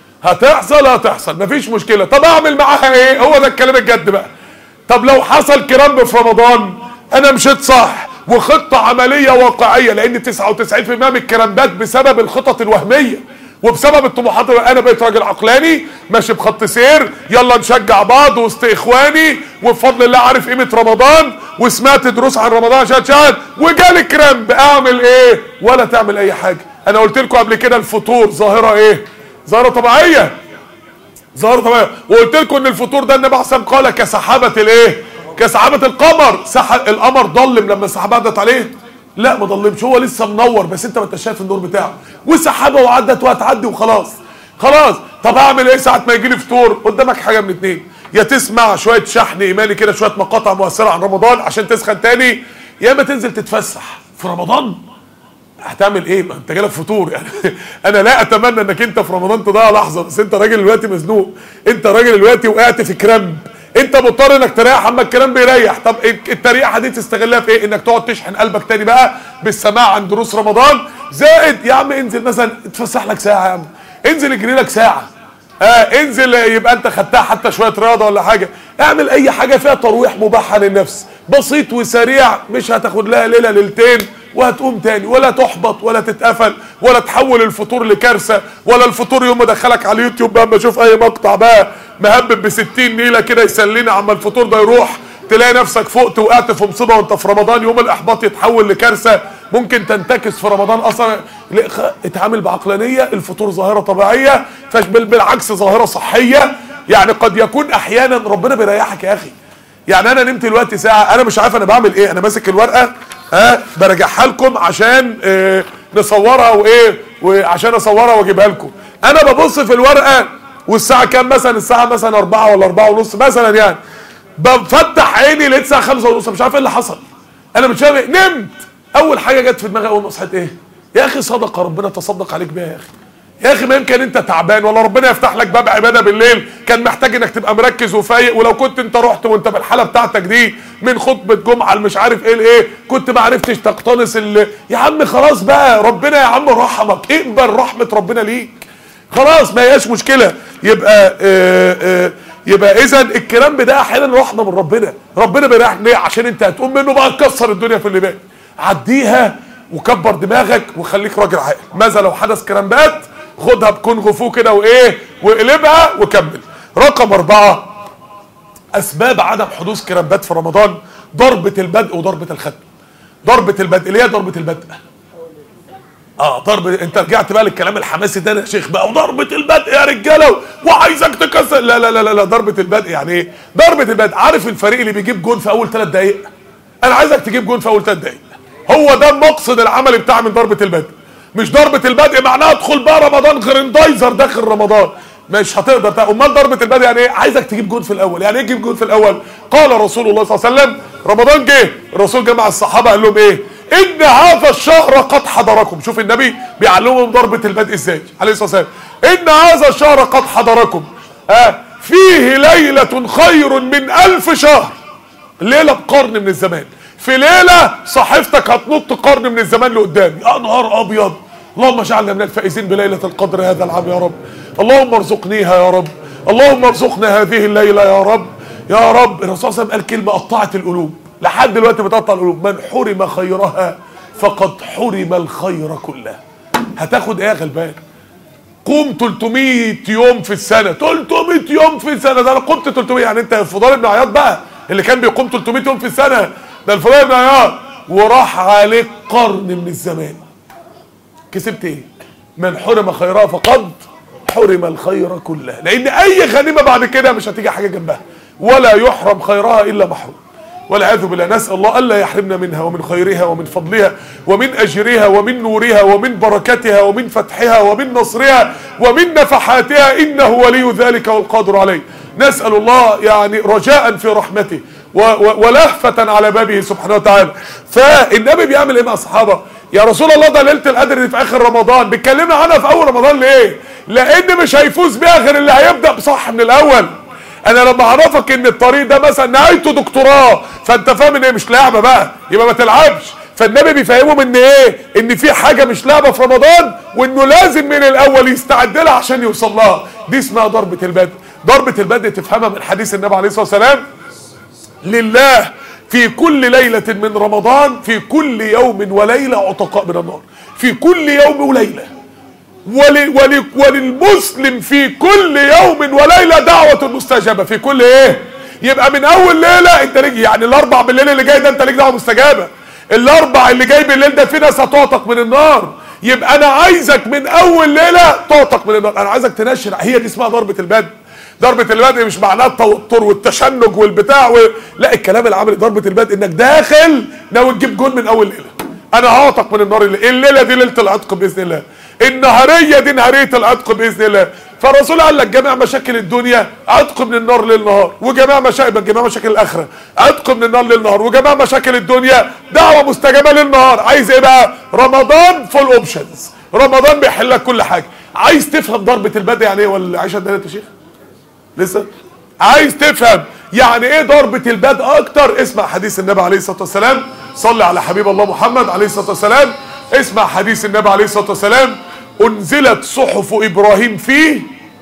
هتحصل هتحصل مفيش مشكله طب اعمل معاها ايه هو ده الكلام الجد بقى طب لو حصل كرامب في رمضان انا مشيت صح وخطه عمليه واقعيه لان 99% من الكرامبات بسبب الخطط الوهميه وبسبب الطموحات انا بقيت راجل عقلاني ماشي بخط سير يلا نشجع بعض وسط اخواني وبفضل الله عارف قيمه رمضان وسمعت دروس عن رمضان شهد شهد وجالي كرامب اعمل ايه ولا تعمل اي حاجه انا قلت لكم قبل كده الفطور ظاهره ايه ظاهره طبيعيه ظاهره طبيعيه وقلت لكم ان الفطور ده النبي عليه قال كسحابه الايه كسحابه القمر سح... القمر ضلم لما السحابه عدت عليه لا ما ضلمش هو لسه منور بس انت ما انتش شايف النور بتاعه وسحابه وعدت وهتعدي وخلاص خلاص طب اعمل ايه ساعه ما يجي لي فطور قدامك حاجه من اتنين يا تسمع شويه شحن ايماني كده شويه مقاطع مؤثره عن رمضان عشان تسخن تاني يا اما تنزل تتفسح في رمضان هتعمل ايه ما انت جالك فطور يعني انا لا اتمنى انك انت في رمضان تضيع لحظه بس انت راجل دلوقتي مزنوق انت راجل دلوقتي وقعت في كرامب انت مضطر انك تريح اما الكلام بيريح طب التريحه دي تستغلها في ايه انك تقعد تشحن قلبك تاني بقى بالسماع عن دروس رمضان زائد يا عم انزل مثلا اتفسح لك ساعه يا عم انزل اجري لك ساعه اه انزل يبقى انت خدتها حتى شويه رياضه ولا حاجه اعمل اي حاجه فيها ترويح مباحه للنفس بسيط وسريع مش هتاخد لها ليله ليلتين وهتقوم تاني ولا تحبط ولا تتقفل ولا تحول الفطور لكارثه ولا الفطور يوم ما ادخلك على اليوتيوب بقى اما اشوف اي مقطع بقى مهبب ب 60 نيله كده يسليني عما الفطور ده يروح تلاقي نفسك فقت وقعت في مصيبه وانت في رمضان يوم الاحباط يتحول لكارثه ممكن تنتكس في رمضان اصلا اتعامل بعقلانيه الفطور ظاهره طبيعيه بل بالعكس ظاهره صحيه يعني قد يكون احيانا ربنا بيريحك يا اخي يعني انا نمت دلوقتي ساعه انا مش عارف انا بعمل ايه انا ماسك الورقه ها برجعها لكم عشان اه نصورها وايه وعشان اصورها واجيبها لكم انا ببص في الورقه والساعه كام مثلا الساعه مثلا 4 ولا 4 ونص مثلا يعني بفتح عيني لقيت الساعه 5 ونص مش عارف ايه اللي حصل انا مش فاهم نمت اول حاجه جت في دماغي اول ما صحيت ايه يا اخي صدقه ربنا تصدق عليك بيها يا اخي يا اخي ما يمكن انت تعبان ولا ربنا يفتح لك باب عباده بالليل كان محتاج انك تبقى مركز وفايق ولو كنت انت رحت وانت بالحاله بتاعتك دي من خطبه جمعه مش عارف ايه لايه كنت ما عرفتش تقتنص ال... يا عم خلاص بقى ربنا يا عم رحمك اقبل رحمه ربنا ليك خلاص ما هياش مشكله يبقى آآ آآ يبقى اذا الكلام ده احيانا رحمه من ربنا ربنا بيريحك ليه عشان انت هتقوم منه بقى تكسر الدنيا في اللي باقي عديها وكبر دماغك وخليك راجل عاقل ماذا لو حدث كرامبات خدها بكونغ فو كده وايه واقلبها وكمل رقم اربعة اسباب عدم حدوث كرامبات في رمضان ضربة البدء وضربة الختم ضربة البدء اللي هي ضربة البدء اه ضرب انت رجعت بقى للكلام الحماسي ده يا شيخ بقى وضربه البدء يا رجاله وعايزك تكسر لا لا لا لا, لا ضربه البدء يعني ايه ضربه البدء عارف الفريق اللي بيجيب جون في اول ثلاث دقائق انا عايزك تجيب جون في اول ثلاث دقائق هو ده المقصد العملي بتاع من ضربه البدء مش ضربه البدء معناها ادخل بقى رمضان غرندايزر داخل رمضان مش هتقدر تا- امال ضربه البدء يعني ايه عايزك تجيب جون في الاول يعني ايه تجيب جون في الاول قال رسول الله صلى الله عليه وسلم رمضان جه الرسول جمع الصحابه قال لهم ايه ان هذا الشهر قد حضركم شوف النبي بيعلمهم ضربه البدء ازاي عليه الصلاه والسلام ان هذا الشهر قد حضركم آه فيه ليله خير من الف شهر ليله بقرن من الزمان في ليله صحيفتك هتنط قرن من الزمان لقدام يا نهار ابيض اللهم اجعلنا من الفائزين بليله القدر هذا العام يا رب اللهم ارزقنيها يا رب اللهم ارزقنا هذه الليله يا رب يا رب الرسول صلى الله عليه وسلم قال كلمه قطعت القلوب لحد دلوقتي بتقطع القلوب من حرم خيرها فقد حرم الخير كله هتاخد ايه يا غلبان قوم 300 يوم في السنه 300 يوم في السنه ده انا قمت 300 يعني انت الفضيل بن عياض بقى اللي كان بيقوم 300 يوم في السنه ده الفضيل بن عياض وراح عليك قرن من الزمان كسبت ايه من حرم خيرها فقد حرم الخير كله لان اي غنيمه بعد كده مش هتيجي حاجه جنبها ولا يحرم خيرها الا محروم والعياذ بالله نسال الله الا يحرمنا منها ومن خيرها ومن فضلها ومن اجرها ومن نورها ومن بركتها ومن فتحها ومن نصرها ومن نفحاتها انه ولي ذلك والقادر عليه نسال الله يعني رجاء في رحمته و- و- ولهفة على بابه سبحانه وتعالى فالنبي بيعمل ايه مع الصحابة يا رسول الله ده ليلة القدر دي في اخر رمضان بيتكلمنا عنها في اول رمضان ليه لان مش هيفوز بيها غير اللي هيبدأ بصح من الاول انا لما اعرفك ان الطريق ده مثلا نهايته دكتوراه فانت فاهم ان هي مش لعبه بقى يبقى ما تلعبش فالنبي بيفهمهم ان ايه ان في حاجه مش لعبه في رمضان وانه لازم من الاول يستعد لها عشان يوصل لها دي اسمها ضربه البدء ضربه البدء تفهمها من حديث النبي عليه الصلاه والسلام لله في كل ليلة من رمضان في كل يوم وليلة عتقاء من النار في كل يوم وليلة ول ول وللمسلم في كل يوم وليلة دعوة مستجابة في كل ايه يبقى من اول ليلة انت ليك يعني الاربع بالليل اللي جاي ده انت ليك دعوة مستجابة الاربع اللي جاي بالليل ده في ناس هتعتق من النار يبقى انا عايزك من اول ليلة تعتق من النار انا عايزك تنشر هي دي اسمها ضربة البدء ضربة البدء مش معناها التوتر والتشنج والبتاع و... لا الكلام العملي ضربة البدء انك داخل ناوي تجيب جول من اول ليلة انا هعتق من النار الليلة, الليلة دي ليلة العتق باذن الله النهارية دي نهارية العتق باذن الله فالرسول قال لك جميع مشاكل الدنيا عتق من النار ليل نهار وجميع مشاكل جميع مشاكل الاخره عتق من النار ليل نهار وجميع مشاكل الدنيا دعوه مستجابه ليل نهار عايز ايه بقى رمضان فول اوبشنز رمضان بيحل لك كل حاجه عايز تفهم ضربه البدء يعني ايه ولا عايشه ده يا شيخ لسه عايز تفهم يعني ايه ضربة البدء اكتر اسمع حديث النبي عليه الصلاة والسلام صلي على حبيب الله محمد عليه الصلاة والسلام اسمع حديث النبي عليه الصلاة والسلام انزلت صحف ابراهيم في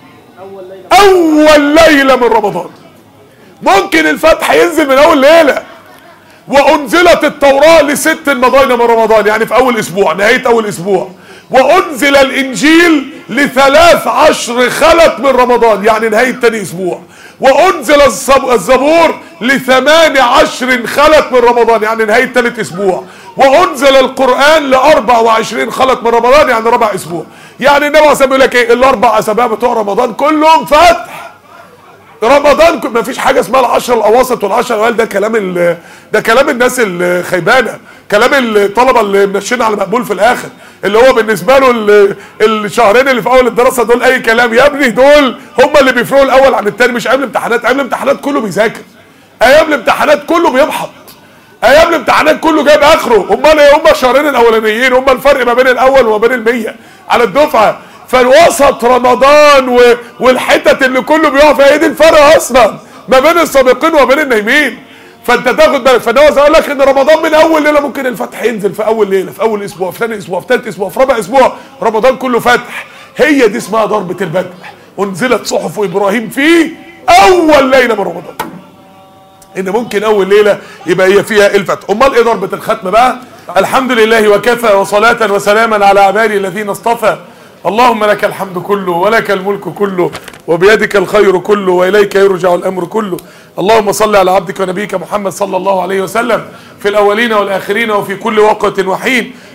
اول ليلة من رمضان ممكن الفتح ينزل من اول ليلة وانزلت التوراة لست مضاين من رمضان يعني في اول اسبوع نهاية اول اسبوع وانزل الانجيل لثلاث عشر خلت من رمضان يعني نهاية تاني اسبوع وانزل الزب- الزبور لثمان عشر خلت من رمضان يعني نهاية تالت اسبوع وانزل القرآن لاربع وعشرين خلت من رمضان يعني ربع اسبوع يعني النبي عليه الصلاة والسلام بيقول لك ايه الاربع اسابيع بتوع رمضان كلهم فتح رمضان ك- مفيش حاجه اسمها العشر الاواسط والعشر الاوائل ده كلام ال- ده كلام الناس الخيبانه كلام الطلبه اللي منشين على مقبول في الاخر اللي هو بالنسبه له ال- الشهرين اللي في اول الدراسه دول اي كلام يا ابني دول هم اللي بيفرقوا الاول عن التاني مش ايام الامتحانات ايام الامتحانات كله بيذاكر ايام الامتحانات كله بيمحط ايام الامتحانات كله جايب اخره امال ايه هم الشهرين الاولانيين هم الفرق ما بين الاول وما بين المية على الدفعه فالوسط رمضان و... والحتت اللي كله بيقع فيها هي دي الفرق اصلا ما بين السابقين وما بين النايمين فانت تاخد بالك فده قال لك ان رمضان من اول ليله ممكن الفتح ينزل في اول ليله في اول اسبوع في ثاني اسبوع في ثالث اسبوع في رابع اسبوع رمضان كله فتح هي دي اسمها ضربه البدء انزلت صحف ابراهيم في اول ليله من رمضان ان ممكن اول ليله يبقى هي فيها الفتح امال ايه ضربه الختم بقى الحمد لله وكفى وصلاه وسلاما على عبادي الذين اصطفى اللهم لك الحمد كله ولك الملك كله وبيدك الخير كله واليك يرجع الامر كله اللهم صل على عبدك ونبيك محمد صلى الله عليه وسلم في الاولين والاخرين وفي كل وقت وحين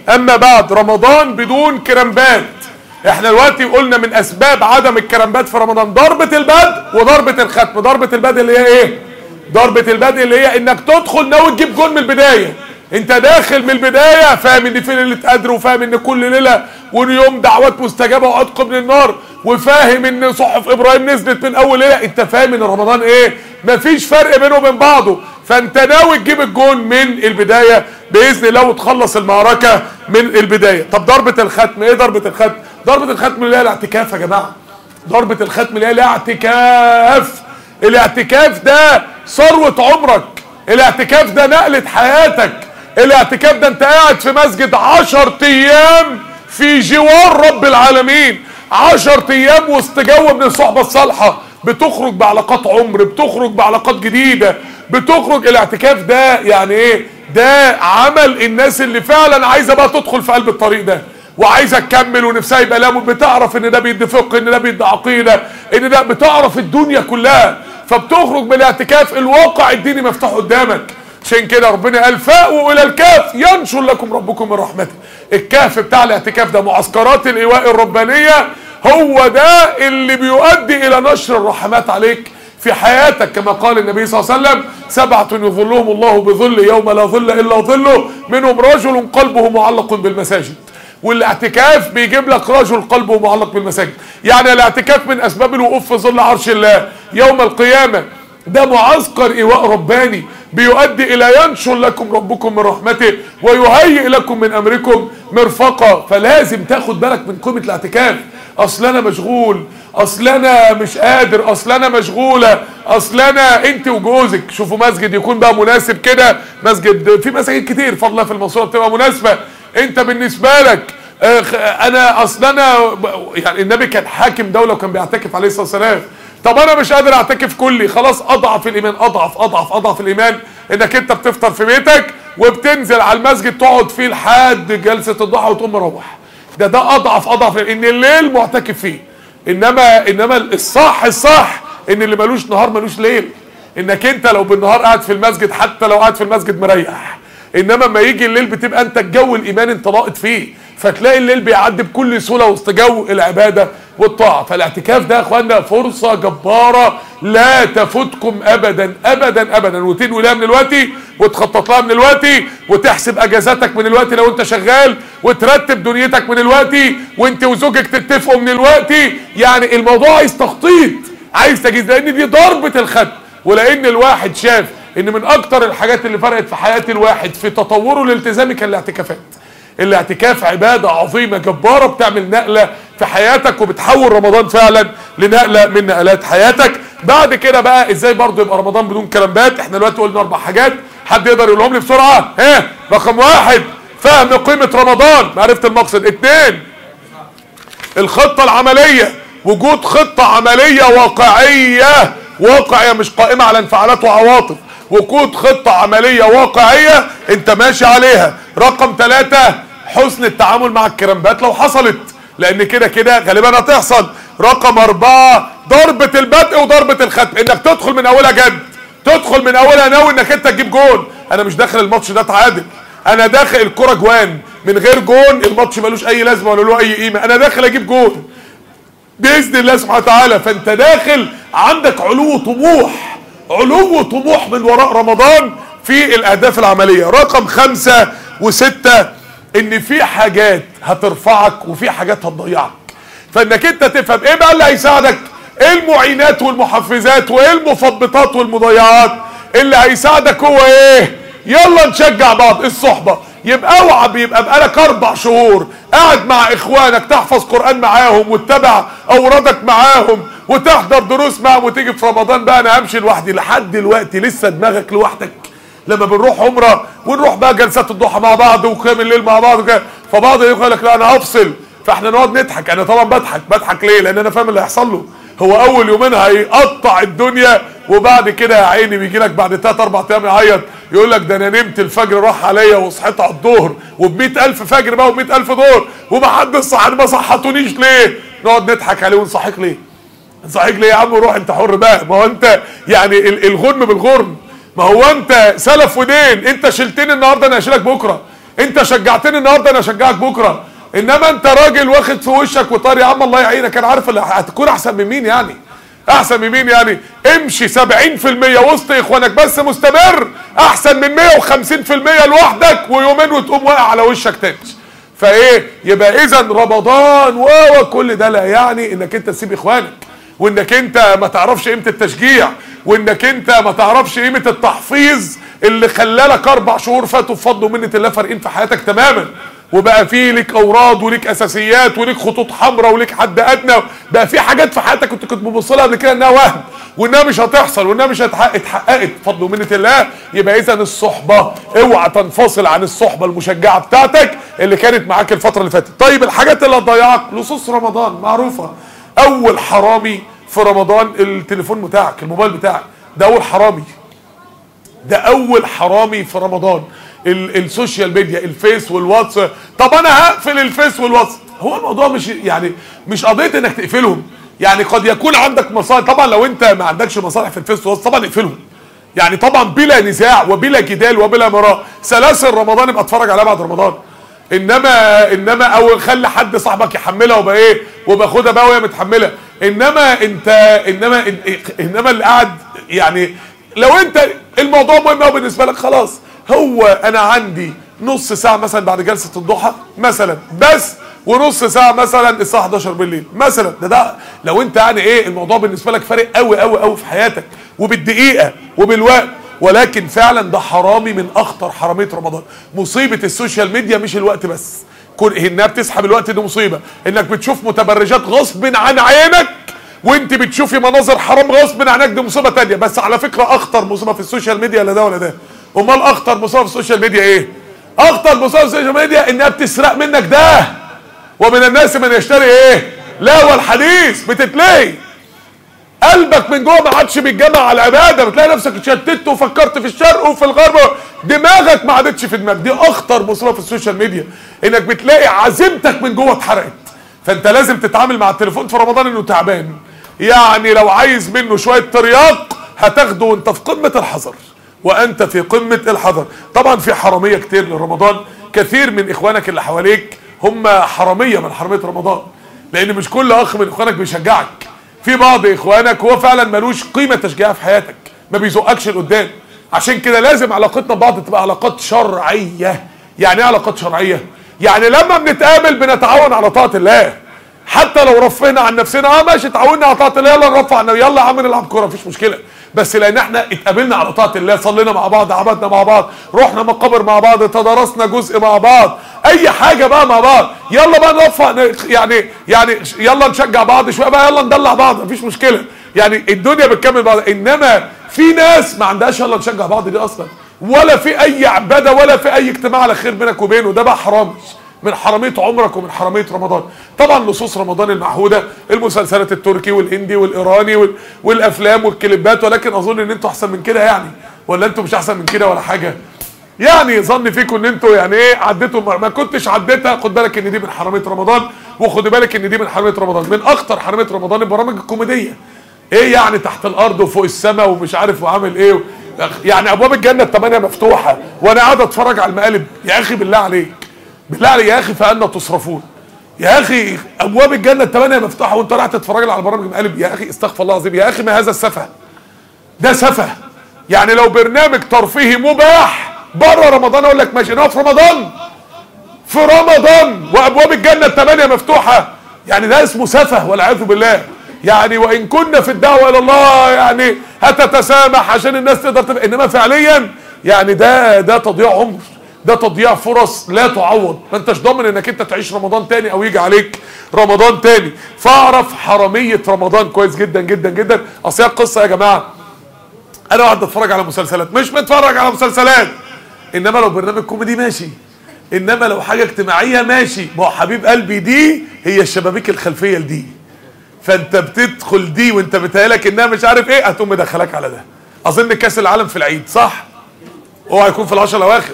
اما بعد رمضان بدون كرامبات احنا دلوقتي قلنا من اسباب عدم الكرامبات في رمضان ضربة البدء وضربة الختم ضربة البدء اللي هي ايه ضربة البدء اللي هي انك تدخل ناوي تجيب جول من البداية انت داخل من البداية فاهم ان في ليلة قدر وفاهم ان كل ليلة ويوم دعوات مستجابة وعتق من النار وفاهم ان صحف ابراهيم نزلت من اول ليلة انت فاهم ان رمضان ايه مفيش فرق بينه وبين بعضه فانت ناوي تجيب الجون من البداية باذن الله وتخلص المعركة من البداية طب ضربة الختم ايه ضربة الختم ضربة الختم اللي هي الاعتكاف يا جماعة ضربة الختم اللي هي الاعتكاف الاعتكاف ده ثروة عمرك الاعتكاف ده نقلة حياتك الاعتكاف ده انت قاعد في مسجد عشر ايام في جوار رب العالمين عشر ايام وسط جو من الصحبة الصالحة بتخرج بعلاقات عمر بتخرج بعلاقات جديدة بتخرج الاعتكاف ده يعني ايه ده عمل الناس اللي فعلا عايزة بقى تدخل في قلب الطريق ده وعايزه تكمل ونفسها يبقى لها بتعرف ان ده بيدي فقه ان ده بيدي عقيده ان ده بتعرف الدنيا كلها فبتخرج من الاعتكاف الواقع الديني مفتوح قدامك عشان كده ربنا قال فاووا الى الكهف ينشر لكم ربكم من رحمته الكهف بتاع الاعتكاف ده معسكرات الايواء الربانيه هو ده اللي بيؤدي الى نشر الرحمات عليك في حياتك كما قال النبي صلى الله عليه وسلم سبعة يظلهم الله بظل يوم لا ظل إلا ظله منهم رجل قلبه معلق بالمساجد والاعتكاف بيجيب لك رجل قلبه معلق بالمساجد يعني الاعتكاف من اسباب الوقوف في ظل عرش الله يوم القيامة ده معسكر ايواء رباني بيؤدي الى ينشر لكم ربكم من رحمته ويهيئ لكم من امركم مرفقا فلازم تاخد بالك من قيمة الاعتكاف اصل انا مشغول اصل انا مش قادر اصل انا مشغولة اصل انا انت وجوزك شوفوا مسجد يكون بقى مناسب كده مسجد في مساجد كتير فضلا في المنصورة بتبقى مناسبة انت بالنسبة لك انا اصل انا يعني النبي كان حاكم دولة وكان بيعتكف عليه الصلاة والسلام طب انا مش قادر اعتكف كلي خلاص اضعف الايمان اضعف اضعف اضعف الايمان انك انت بتفطر في بيتك وبتنزل على المسجد تقعد فيه لحد جلسة الضحى وتقوم مروح ده ده اضعف اضعف ان الليل معتكف فيه انما انما الصح الصح ان اللي ملوش نهار ملوش ليل انك انت لو بالنهار قاعد في المسجد حتى لو قاعد في المسجد مريح انما لما يجي الليل بتبقى انت الجو الايمان انت لاقط فيه فتلاقي الليل بيعدي بكل سهوله وسط جو العباده والطاعه فالاعتكاف ده يا اخوانا فرصه جباره لا تفوتكم ابدا ابدا ابدا وتنوي لها من دلوقتي وتخطط لها من دلوقتي وتحسب اجازاتك من دلوقتي لو انت شغال وترتب دنيتك من دلوقتي وانت وزوجك تتفقوا من دلوقتي يعني الموضوع عايز تخطيط عايز تجهيز لان دي ضربه الختم ولان الواحد شاف ان من اكتر الحاجات اللي فرقت في حياة الواحد في تطوره الالتزامي كان الاعتكافات الاعتكاف عبادة عظيمة جبارة بتعمل نقلة في حياتك وبتحول رمضان فعلا لنقلة من نقلات حياتك بعد كده بقى ازاي برضو يبقى رمضان بدون كلامات احنا دلوقتي قلنا اربع حاجات حد يقدر يقولهم لي بسرعة ها رقم واحد فهم قيمة رمضان معرفة المقصد اتنين الخطة العملية وجود خطة عملية واقعية واقعية مش قائمة على انفعالات وعواطف وجود خطة عملية واقعية انت ماشي عليها رقم ثلاثة حسن التعامل مع الكرامبات لو حصلت لان كده كده غالبا هتحصل رقم اربعة ضربة البدء وضربة الختم انك تدخل من اولها جد تدخل من اولها ناوي انك انت تجيب جون انا مش داخل الماتش ده تعادل انا داخل الكرة جوان من غير جون الماتش ملوش اي لازمة ولا له اي قيمة انا داخل اجيب جون باذن الله سبحانه وتعالى فانت داخل عندك علو طموح علو طموح من وراء رمضان في الاهداف العملية رقم خمسة وستة ان في حاجات هترفعك وفي حاجات هتضيعك فانك انت تفهم ايه بقى اللي هيساعدك ايه المعينات والمحفزات وايه المثبطات والمضيعات اللي هيساعدك هو ايه يلا نشجع بعض الصحبة يبقى اوعى بيبقى بقالك اربع شهور قاعد مع اخوانك تحفظ قرآن معاهم وتتابع اوردك معاهم وتحضر دروس معاهم وتيجي في رمضان بقى انا همشي لوحدي لحد دلوقتي لسه دماغك لوحدك لما بنروح عمره ونروح بقى جلسات الضحى مع بعض وقيام الليل مع بعض وكده فبعض يقول لك لا انا هفصل فاحنا نقعد نضحك انا طبعا بضحك بضحك ليه لان انا فاهم اللي هيحصل له هو اول يومين هيقطع الدنيا وبعد كده يا عيني بيجي لك بعد 3 4 ايام يعيط يقول لك ده انا نمت الفجر راح عليا وصحيت على الظهر وب ألف فجر بقى وب ألف ظهر ومحدش صحاني ما صحتونيش ليه نقعد نضحك عليه ونصحيك ليه نصحيك ليه يا عم روح انت حر بقى ما هو انت يعني الغنم بالغرم ما هو انت سلف ودين انت شلتني النهارده انا هشيلك بكره انت شجعتني النهارده انا اشجعك بكره انما انت راجل واخد في وشك وطار يا عم الله يعينك انا عارف اللي هتكون احسن من مين يعني احسن من مين يعني امشي 70% وسط اخوانك بس مستمر احسن من 150% لوحدك ويومين وتقوم واقع على وشك تاني فايه يبقى اذا رمضان وكل ده لا يعني انك انت تسيب اخوانك وانك انت ما تعرفش قيمه التشجيع وانك انت ما تعرفش قيمه التحفيظ اللي خلالك اربع شهور فاتوا بفضل ومنه الله فارقين في حياتك تماما وبقى في ليك اوراد وليك اساسيات وليك خطوط حمراء وليك حد ادنى بقى في حاجات في حياتك كنت كنت ببص لها قبل كده انها وهم وانها مش هتحصل وانها مش هتحقق اتحققت بفضل ومنه الله يبقى اذا الصحبه اوعى تنفصل عن الصحبه المشجعه بتاعتك اللي كانت معاك الفتره اللي فاتت طيب الحاجات اللي هتضيعك لصوص رمضان معروفه اول حرامي في رمضان التليفون بتاعك الموبايل بتاعك ده اول حرامي ده اول حرامي في رمضان ال السوشيال ميديا الفيس والواتس طب انا هقفل الفيس والواتس هو الموضوع مش يعني مش قضيه انك تقفلهم يعني قد يكون عندك مصالح طبعا لو انت ما عندكش مصالح في الفيس والواتس طبعا اقفلهم يعني طبعا بلا نزاع وبلا جدال وبلا مراء سلاسل رمضان ابقى اتفرج عليها بعد رمضان انما انما او خلي حد صاحبك يحملها وبقى ايه وباخدها بقى وهي متحمله انما انت انما انما اللي قاعد يعني لو انت الموضوع مهم قوي بالنسبه لك خلاص هو انا عندي نص ساعه مثلا بعد جلسه الضحى مثلا بس ونص ساعه مثلا الساعه 11 بالليل مثلا ده ده لو انت يعني ايه الموضوع بالنسبه لك فارق قوي قوي قوي في حياتك وبالدقيقه وبالوقت ولكن فعلا ده حرامي من اخطر حراميه رمضان مصيبه السوشيال ميديا مش الوقت بس كون انها بتسحب الوقت دي مصيبه انك بتشوف متبرجات غصب عن عينك وانت بتشوفي مناظر حرام غصب عنك دي مصيبه تانية بس على فكره اخطر مصيبه في السوشيال ميديا لا ده ولا ده امال اخطر مصيبه في السوشيال ميديا ايه اخطر مصيبه في السوشيال ميديا انها بتسرق منك ده ومن الناس من يشتري ايه لا والحديث بتتلهي قلبك من جوه ما عادش بيتجمع على العباده بتلاقي نفسك اتشتت وفكرت في الشرق وفي الغرب دماغك ما عادتش في دماغك دي اخطر مصيبه في السوشيال ميديا انك بتلاقي عزيمتك من جوه اتحرقت فانت لازم تتعامل مع التليفون في رمضان انه تعبان يعني لو عايز منه شويه ترياق هتاخده وانت في قمه الحذر وانت في قمه الحذر طبعا في حراميه كتير لرمضان كثير من اخوانك اللي حواليك هم حراميه من حراميه رمضان لان مش كل اخ من اخوانك بيشجعك في بعض اخوانك هو فعلا ملوش قيمه تشجيعيه في حياتك ما بيزقكش لقدام عشان كده لازم علاقتنا ببعض تبقى علاقات شرعيه يعني ايه علاقات شرعيه يعني لما بنتقابل بنتعاون على طاعه الله حتى لو رفينا عن نفسنا اه ماشي تعاوننا على طاعه الله يلا نرفع عن يلا يا عم نلعب كوره مفيش مشكله بس لان احنا اتقابلنا على طاعه الله صلينا مع بعض عبدنا مع بعض رحنا مقابر مع بعض تدارسنا جزء مع بعض اي حاجه بقى مع بعض يلا بقى نرفع يعني يعني يلا نشجع بعض شويه بقى يلا ندلع بعض مفيش مشكله يعني الدنيا بتكمل بعض انما في ناس ما عندهاش يلا نشجع بعض دي اصلا ولا في اي عباده ولا في اي اجتماع على خير بينك وبينه ده بقى حرام من حراميه عمرك ومن حراميه رمضان طبعا لصوص رمضان المعهوده المسلسلات التركي والهندي والايراني وال... والافلام والكليبات ولكن اظن ان انتوا احسن من كده يعني ولا انتوا مش احسن من كده ولا حاجه يعني ظن فيكم ان انتوا يعني ايه عديتوا ما كنتش عديتها خد بالك ان دي من حراميه رمضان وخد بالك ان دي من حراميه رمضان من اخطر حراميه رمضان البرامج الكوميديه ايه يعني تحت الارض وفوق السماء ومش عارف وعامل ايه و... يعني ابواب الجنه الثمانيه مفتوحه وانا قاعد اتفرج على المقالب يا اخي بالله عليك بالله عليك يا اخي فانا تصرفون يا اخي ابواب الجنه الثمانيه مفتوحه وانت رايح تتفرج على برامج المقالب يا اخي استغفر الله العظيم يا اخي ما هذا السفه ده سفه يعني لو برنامج ترفيهي مباح بره رمضان اقول لك ماشي انما في رمضان في رمضان وابواب الجنه الثمانيه مفتوحه يعني ده اسمه سفه والعياذ بالله يعني وان كنا في الدعوه الى الله يعني هتتسامح عشان الناس تقدر تبقى انما فعليا يعني ده ده تضييع عمر ده تضييع فرص لا تعوض ما انتش ضامن انك انت تعيش رمضان تاني او يجي عليك رمضان تاني فاعرف حراميه رمضان كويس جدا جدا جدا اصل هي القصه يا جماعه انا قاعد اتفرج على مسلسلات مش متفرج على مسلسلات انما لو برنامج كوميدي ماشي انما لو حاجه اجتماعيه ماشي ما هو حبيب قلبي دي هي الشبابيك الخلفيه لدي فانت بتدخل دي وانت بتهيالك انها مش عارف ايه هتقوم مدخلك على ده اظن كاس العالم في العيد صح هو هيكون في العشر الاواخر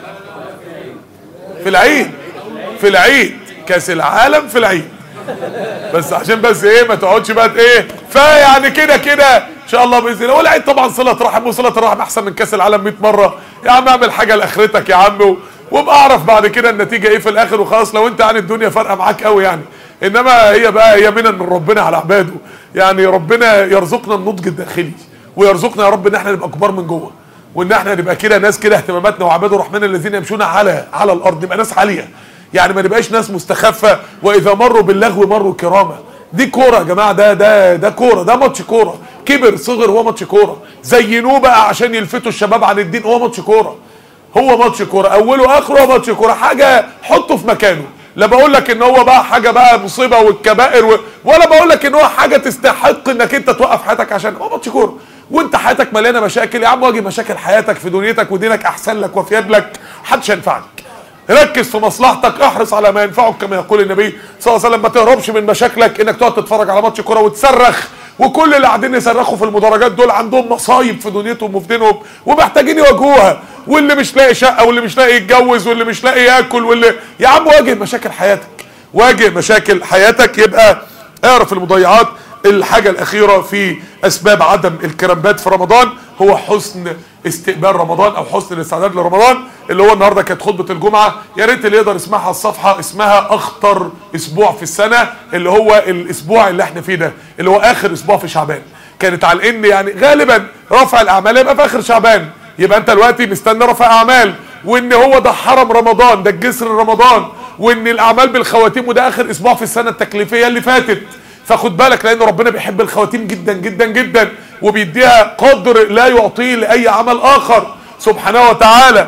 في العيد في العيد كاس العالم في العيد بس عشان بس ايه ما تقعدش بقى ايه فيعني كده كده ان شاء الله باذن الله والعيد طبعا صله رحم وصله الرحم احسن من كاس العالم 100 مره يا عم اعمل حاجه لاخرتك يا عم و... وابقى اعرف بعد كده النتيجه ايه في الاخر وخلاص لو انت يعني الدنيا فارقه معاك قوي يعني انما هي بقى هي منن من ربنا على عباده يعني ربنا يرزقنا النضج الداخلي ويرزقنا يا رب ان احنا نبقى كبار من جوه وان احنا نبقى كده ناس كده اهتماماتنا وعباد الرحمن الذين يمشون على على الارض نبقى ناس عاليه يعني ما نبقاش ناس مستخفه واذا مروا باللغو مروا كراما دي كوره يا جماعه ده ده ده كوره ده ماتش كوره كبر صغر هو ماتش كوره زينوه بقى عشان يلفتوا الشباب عن الدين هو ماتش كوره هو ماتش كوره اوله واخره هو ماتش كوره حاجه حطه في مكانه لا بقول لك ان هو بقى حاجه بقى مصيبه والكبائر و... ولا بقول لك ان هو حاجه تستحق انك انت توقف حياتك عشان هو ماتش كوره وانت حياتك مليانه مشاكل يا عم واجه مشاكل حياتك في دنيتك ودينك احسن لك وافيد لك محدش ينفعك ركز في مصلحتك احرص على ما ينفعك كما يقول النبي صلى الله عليه وسلم ما تهربش من مشاكلك انك تقعد تتفرج على ماتش كوره وتصرخ وكل اللي قاعدين يصرخوا في المدرجات دول عندهم مصايب في دنيتهم وفي دينهم ومحتاجين يواجهوها واللي مش لاقي شقه واللي مش لاقي يتجوز واللي مش لاقي ياكل واللي يا عم واجه مشاكل حياتك واجه مشاكل حياتك يبقى اعرف المضيعات الحاجة الأخيرة في أسباب عدم الكرامبات في رمضان هو حسن استقبال رمضان أو حسن الاستعداد لرمضان اللي هو النهاردة كانت خطبة الجمعة يا ريت اللي يقدر يسمعها الصفحة اسمها أخطر أسبوع في السنة اللي هو الأسبوع اللي احنا فيه ده اللي هو آخر أسبوع في شعبان كانت على إن يعني غالبا رفع الأعمال يبقى في آخر شعبان يبقى أنت دلوقتي مستني رفع أعمال وإن هو ده حرم رمضان ده الجسر رمضان وإن الأعمال بالخواتيم وده آخر أسبوع في السنة التكليفية اللي فاتت فخد بالك لان ربنا بيحب الخواتيم جدا جدا جدا وبيديها قدر لا يعطيه لاي عمل اخر سبحانه وتعالى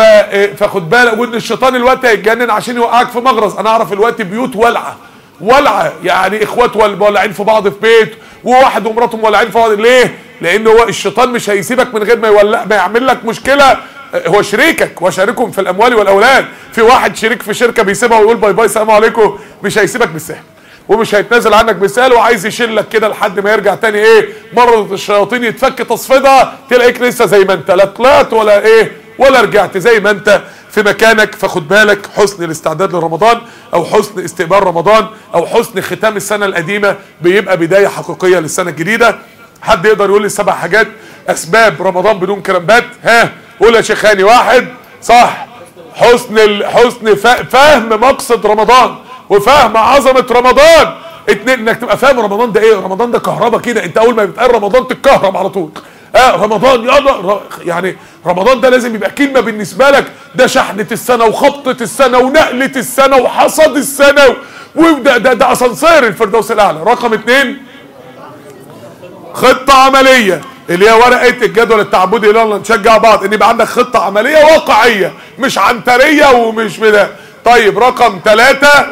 فخد بالك وان الشيطان الوقت هيتجنن عشان يوقعك في مغرز انا اعرف الوقت بيوت ولعه ولعه يعني اخوات ولعين في بعض في بيت وواحد ومراته مولعين في بعض ليه؟ لان هو الشيطان مش هيسيبك من غير ما يولع ما يعمل لك مشكله هو شريكك وشاركهم في الاموال والاولاد في واحد شريك في شركه بيسيبها ويقول باي باي السلام عليكم مش هيسيبك بالسهل ومش هيتنازل عنك مثال وعايز يشيلك كده لحد ما يرجع تاني ايه مرض الشياطين يتفك تصفيدها تلاقيك لسه زي ما انت لا طلعت ولا ايه ولا رجعت زي ما انت في مكانك فخد بالك حسن الاستعداد لرمضان او حسن استقبال رمضان او حسن ختام السنه القديمه بيبقى بدايه حقيقيه للسنه الجديده حد يقدر يقول لي سبع حاجات اسباب رمضان بدون كرامبات ها قول يا شيخاني واحد صح حسن ال... حسن فهم مقصد رمضان وفهم عظمه رمضان اتنين انك تبقى فاهم رمضان ده ايه رمضان ده كهربا كده انت اول ما بيتقال رمضان تتكهرب على طول اه رمضان يلا يعني رمضان ده لازم يبقى كلمه بالنسبه لك ده شحنه السنه وخبطه السنه ونقله السنه وحصد السنه وده ده ده اسانسير الفردوس الاعلى رقم اتنين خطه عمليه اللي هي ورقه الجدول التعبدي يلا نشجع بعض ان يبقى عندك خطه عمليه واقعيه مش عنتريه ومش بدا طيب رقم ثلاثة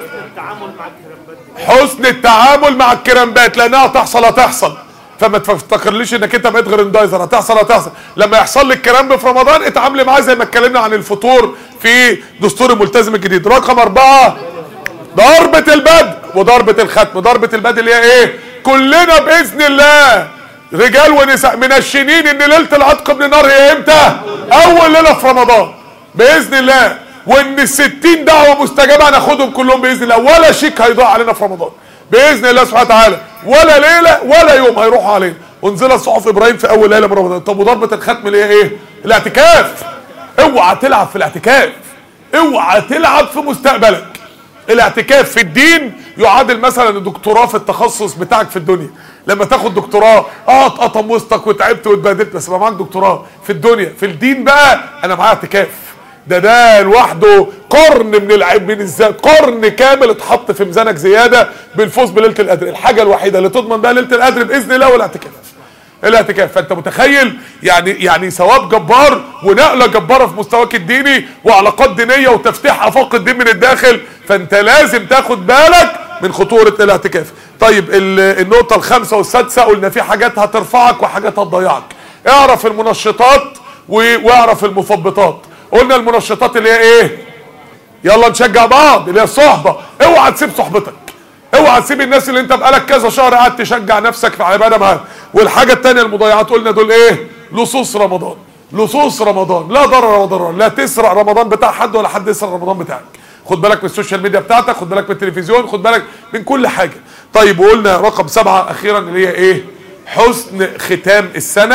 حسن التعامل مع الكرامبات لانها تحصل هتحصل فما تفتكرليش انك انت بقيت غرندايزر هتحصل هتحصل لما يحصل لك كرامب في رمضان اتعاملي معاه زي ما اتكلمنا عن الفطور في دستور الملتزم الجديد رقم اربعة ضربة البدء وضربة الختم ضربة البدء اللي هي ايه كلنا باذن الله رجال ونساء منشنين ان ليله العتق من النار هي امتى اول ليله في رمضان باذن الله وان الستين دعوه مستجابه هناخدهم كلهم باذن الله ولا شيك هيضيع علينا في رمضان باذن الله سبحانه وتعالى ولا ليله ولا يوم هيروحوا علينا انزل صحف ابراهيم في اول ليله من رمضان طب وضربه الختم اللي هي ايه الاعتكاف اوعى تلعب في الاعتكاف اوعى تلعب في مستقبلك الاعتكاف في الدين يعادل مثلا الدكتوراه في التخصص بتاعك في الدنيا لما تاخد دكتوراه اه اتقطم وسطك وتعبت واتبهدلت بس يبقى معاك دكتوراه في الدنيا في الدين بقى انا معايا اعتكاف ده ده لوحده قرن من العيب من الزاد قرن كامل اتحط في ميزانك زياده بالفوز بليله القدر الحاجه الوحيده اللي تضمن بقى ليله القدر باذن الله هو الاعتكاف الاعتكاف فانت متخيل يعني يعني ثواب جبار ونقله جباره في مستواك الديني وعلاقات دينيه وتفتيح افاق الدين من الداخل فانت لازم تاخد بالك من خطوره الاعتكاف طيب النقطه الخامسه والسادسه قلنا في حاجات هترفعك وحاجات هتضيعك اعرف المنشطات واعرف المثبطات قلنا المنشطات اللي هي ايه يلا نشجع بعض اللي هي الصحبه اوعى تسيب صحبتك اوعى تسيب الناس اللي انت بقالك كذا شهر قاعد تشجع نفسك في عباده معاهم والحاجه الثانيه المضيعات قلنا دول ايه لصوص رمضان لصوص رمضان لا ضرر ولا ضرر لا تسرق رمضان بتاع حد ولا حد يسرق رمضان بتاعك خد بالك من السوشيال ميديا بتاعتك خد بالك من التلفزيون خد بالك من كل حاجه طيب وقلنا رقم سبعة اخيرا اللي هي ايه حسن ختام السنه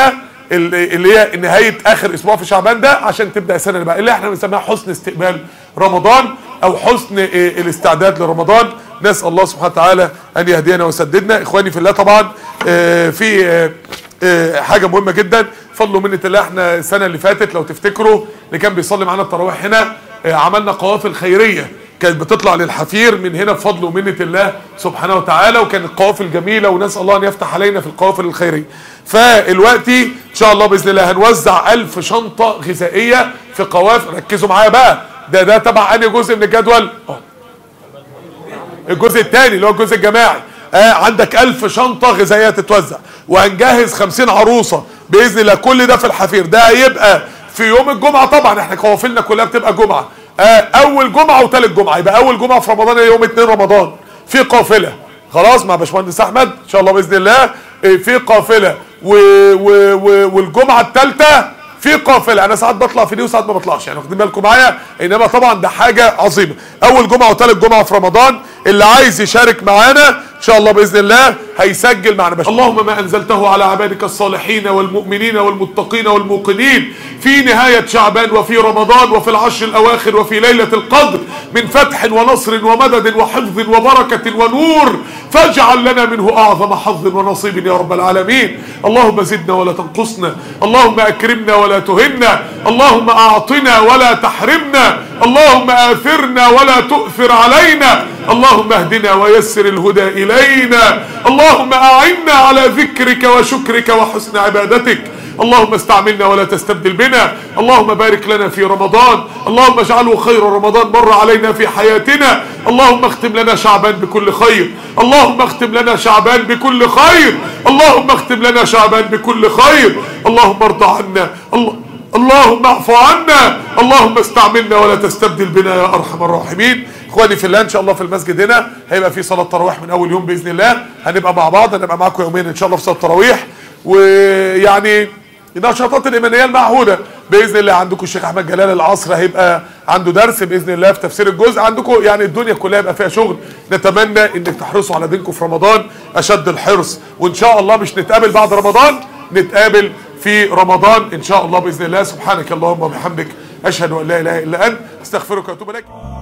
اللي هي نهايه اخر اسبوع في شعبان ده عشان تبدا السنه اللي بقى اللي احنا بنسميها حسن استقبال رمضان او حسن الاستعداد لرمضان نسال الله سبحانه وتعالى ان يهدينا ويسددنا اخواني في الله طبعا في حاجه مهمه جدا فضل ومنه الله احنا السنه اللي فاتت لو تفتكروا اللي كان بيصلي معانا التراويح هنا عملنا قوافل خيريه كانت بتطلع للحفير من هنا بفضل ومنه الله سبحانه وتعالى وكانت قوافل جميله ونسال الله ان يفتح علينا في القوافل الخيريه فالوقتي ان شاء الله باذن الله هنوزع ألف شنطه غذائيه في قوافل ركزوا معايا بقى ده ده تبع انهي جزء من الجدول الجزء الثاني اللي هو الجزء الجماعي آه عندك ألف شنطة غذائية تتوزع وهنجهز خمسين عروسة بإذن الله كل ده في الحفير ده هيبقى في يوم الجمعة طبعا احنا قوافلنا كلها بتبقى جمعة آه أول جمعة وثالث جمعة يبقى أول جمعة في رمضان يوم 2 رمضان في قافلة خلاص مع باشمهندس أحمد إن شاء الله بإذن الله آه في قافلة و و و والجمعة الثالثة في قافله انا ساعات بطلع في دي وساعات ما بطلعش يعني واخدين بالكم معايا انما طبعا ده حاجه عظيمه اول جمعه وثالث جمعه في رمضان اللي عايز يشارك معانا ان شاء الله باذن الله هيسجل معنا باشا اللهم ما انزلته على عبادك الصالحين والمؤمنين والمتقين والموقنين في نهايه شعبان وفي رمضان وفي العشر الاواخر وفي ليله القدر من فتح ونصر ومدد وحفظ وبركه ونور فاجعل لنا منه اعظم حظ ونصيب يا رب العالمين اللهم زدنا ولا تنقصنا اللهم اكرمنا ولا تهنا اللهم اعطنا ولا تحرمنا اللهم اثرنا ولا تؤثر علينا اللهم اهدنا ويسر الهدى الينا اللهم اعنا على ذكرك وشكرك وحسن عبادتك اللهم استعملنا ولا تستبدل بنا اللهم بارك لنا في رمضان اللهم اجعله خير رمضان مر علينا في حياتنا اللهم اختم لنا شعبان بكل خير اللهم اختم لنا شعبان بكل خير اللهم اختم لنا شعبان بكل خير اللهم ارضى عنا الله اللهم اعف عنا اللهم استعملنا ولا تستبدل بنا يا ارحم الراحمين اخواني في الله ان شاء الله في المسجد هنا هيبقى في صلاه تراويح من اول يوم باذن الله هنبقى مع بعض هنبقى معاكم يومين ان شاء الله في صلاه التراويح ويعني النشاطات الايمانيه المعهوده باذن الله عندكم الشيخ احمد جلال العصر هيبقى عنده درس باذن الله في تفسير الجزء عندكم يعني الدنيا كلها يبقى فيها شغل نتمنى انك تحرصوا على دينكم في رمضان اشد الحرص وان شاء الله مش نتقابل بعد رمضان نتقابل في رمضان ان شاء الله باذن الله سبحانك اللهم وبحمدك اشهد ان لا اله الا انت استغفرك واتوب اليك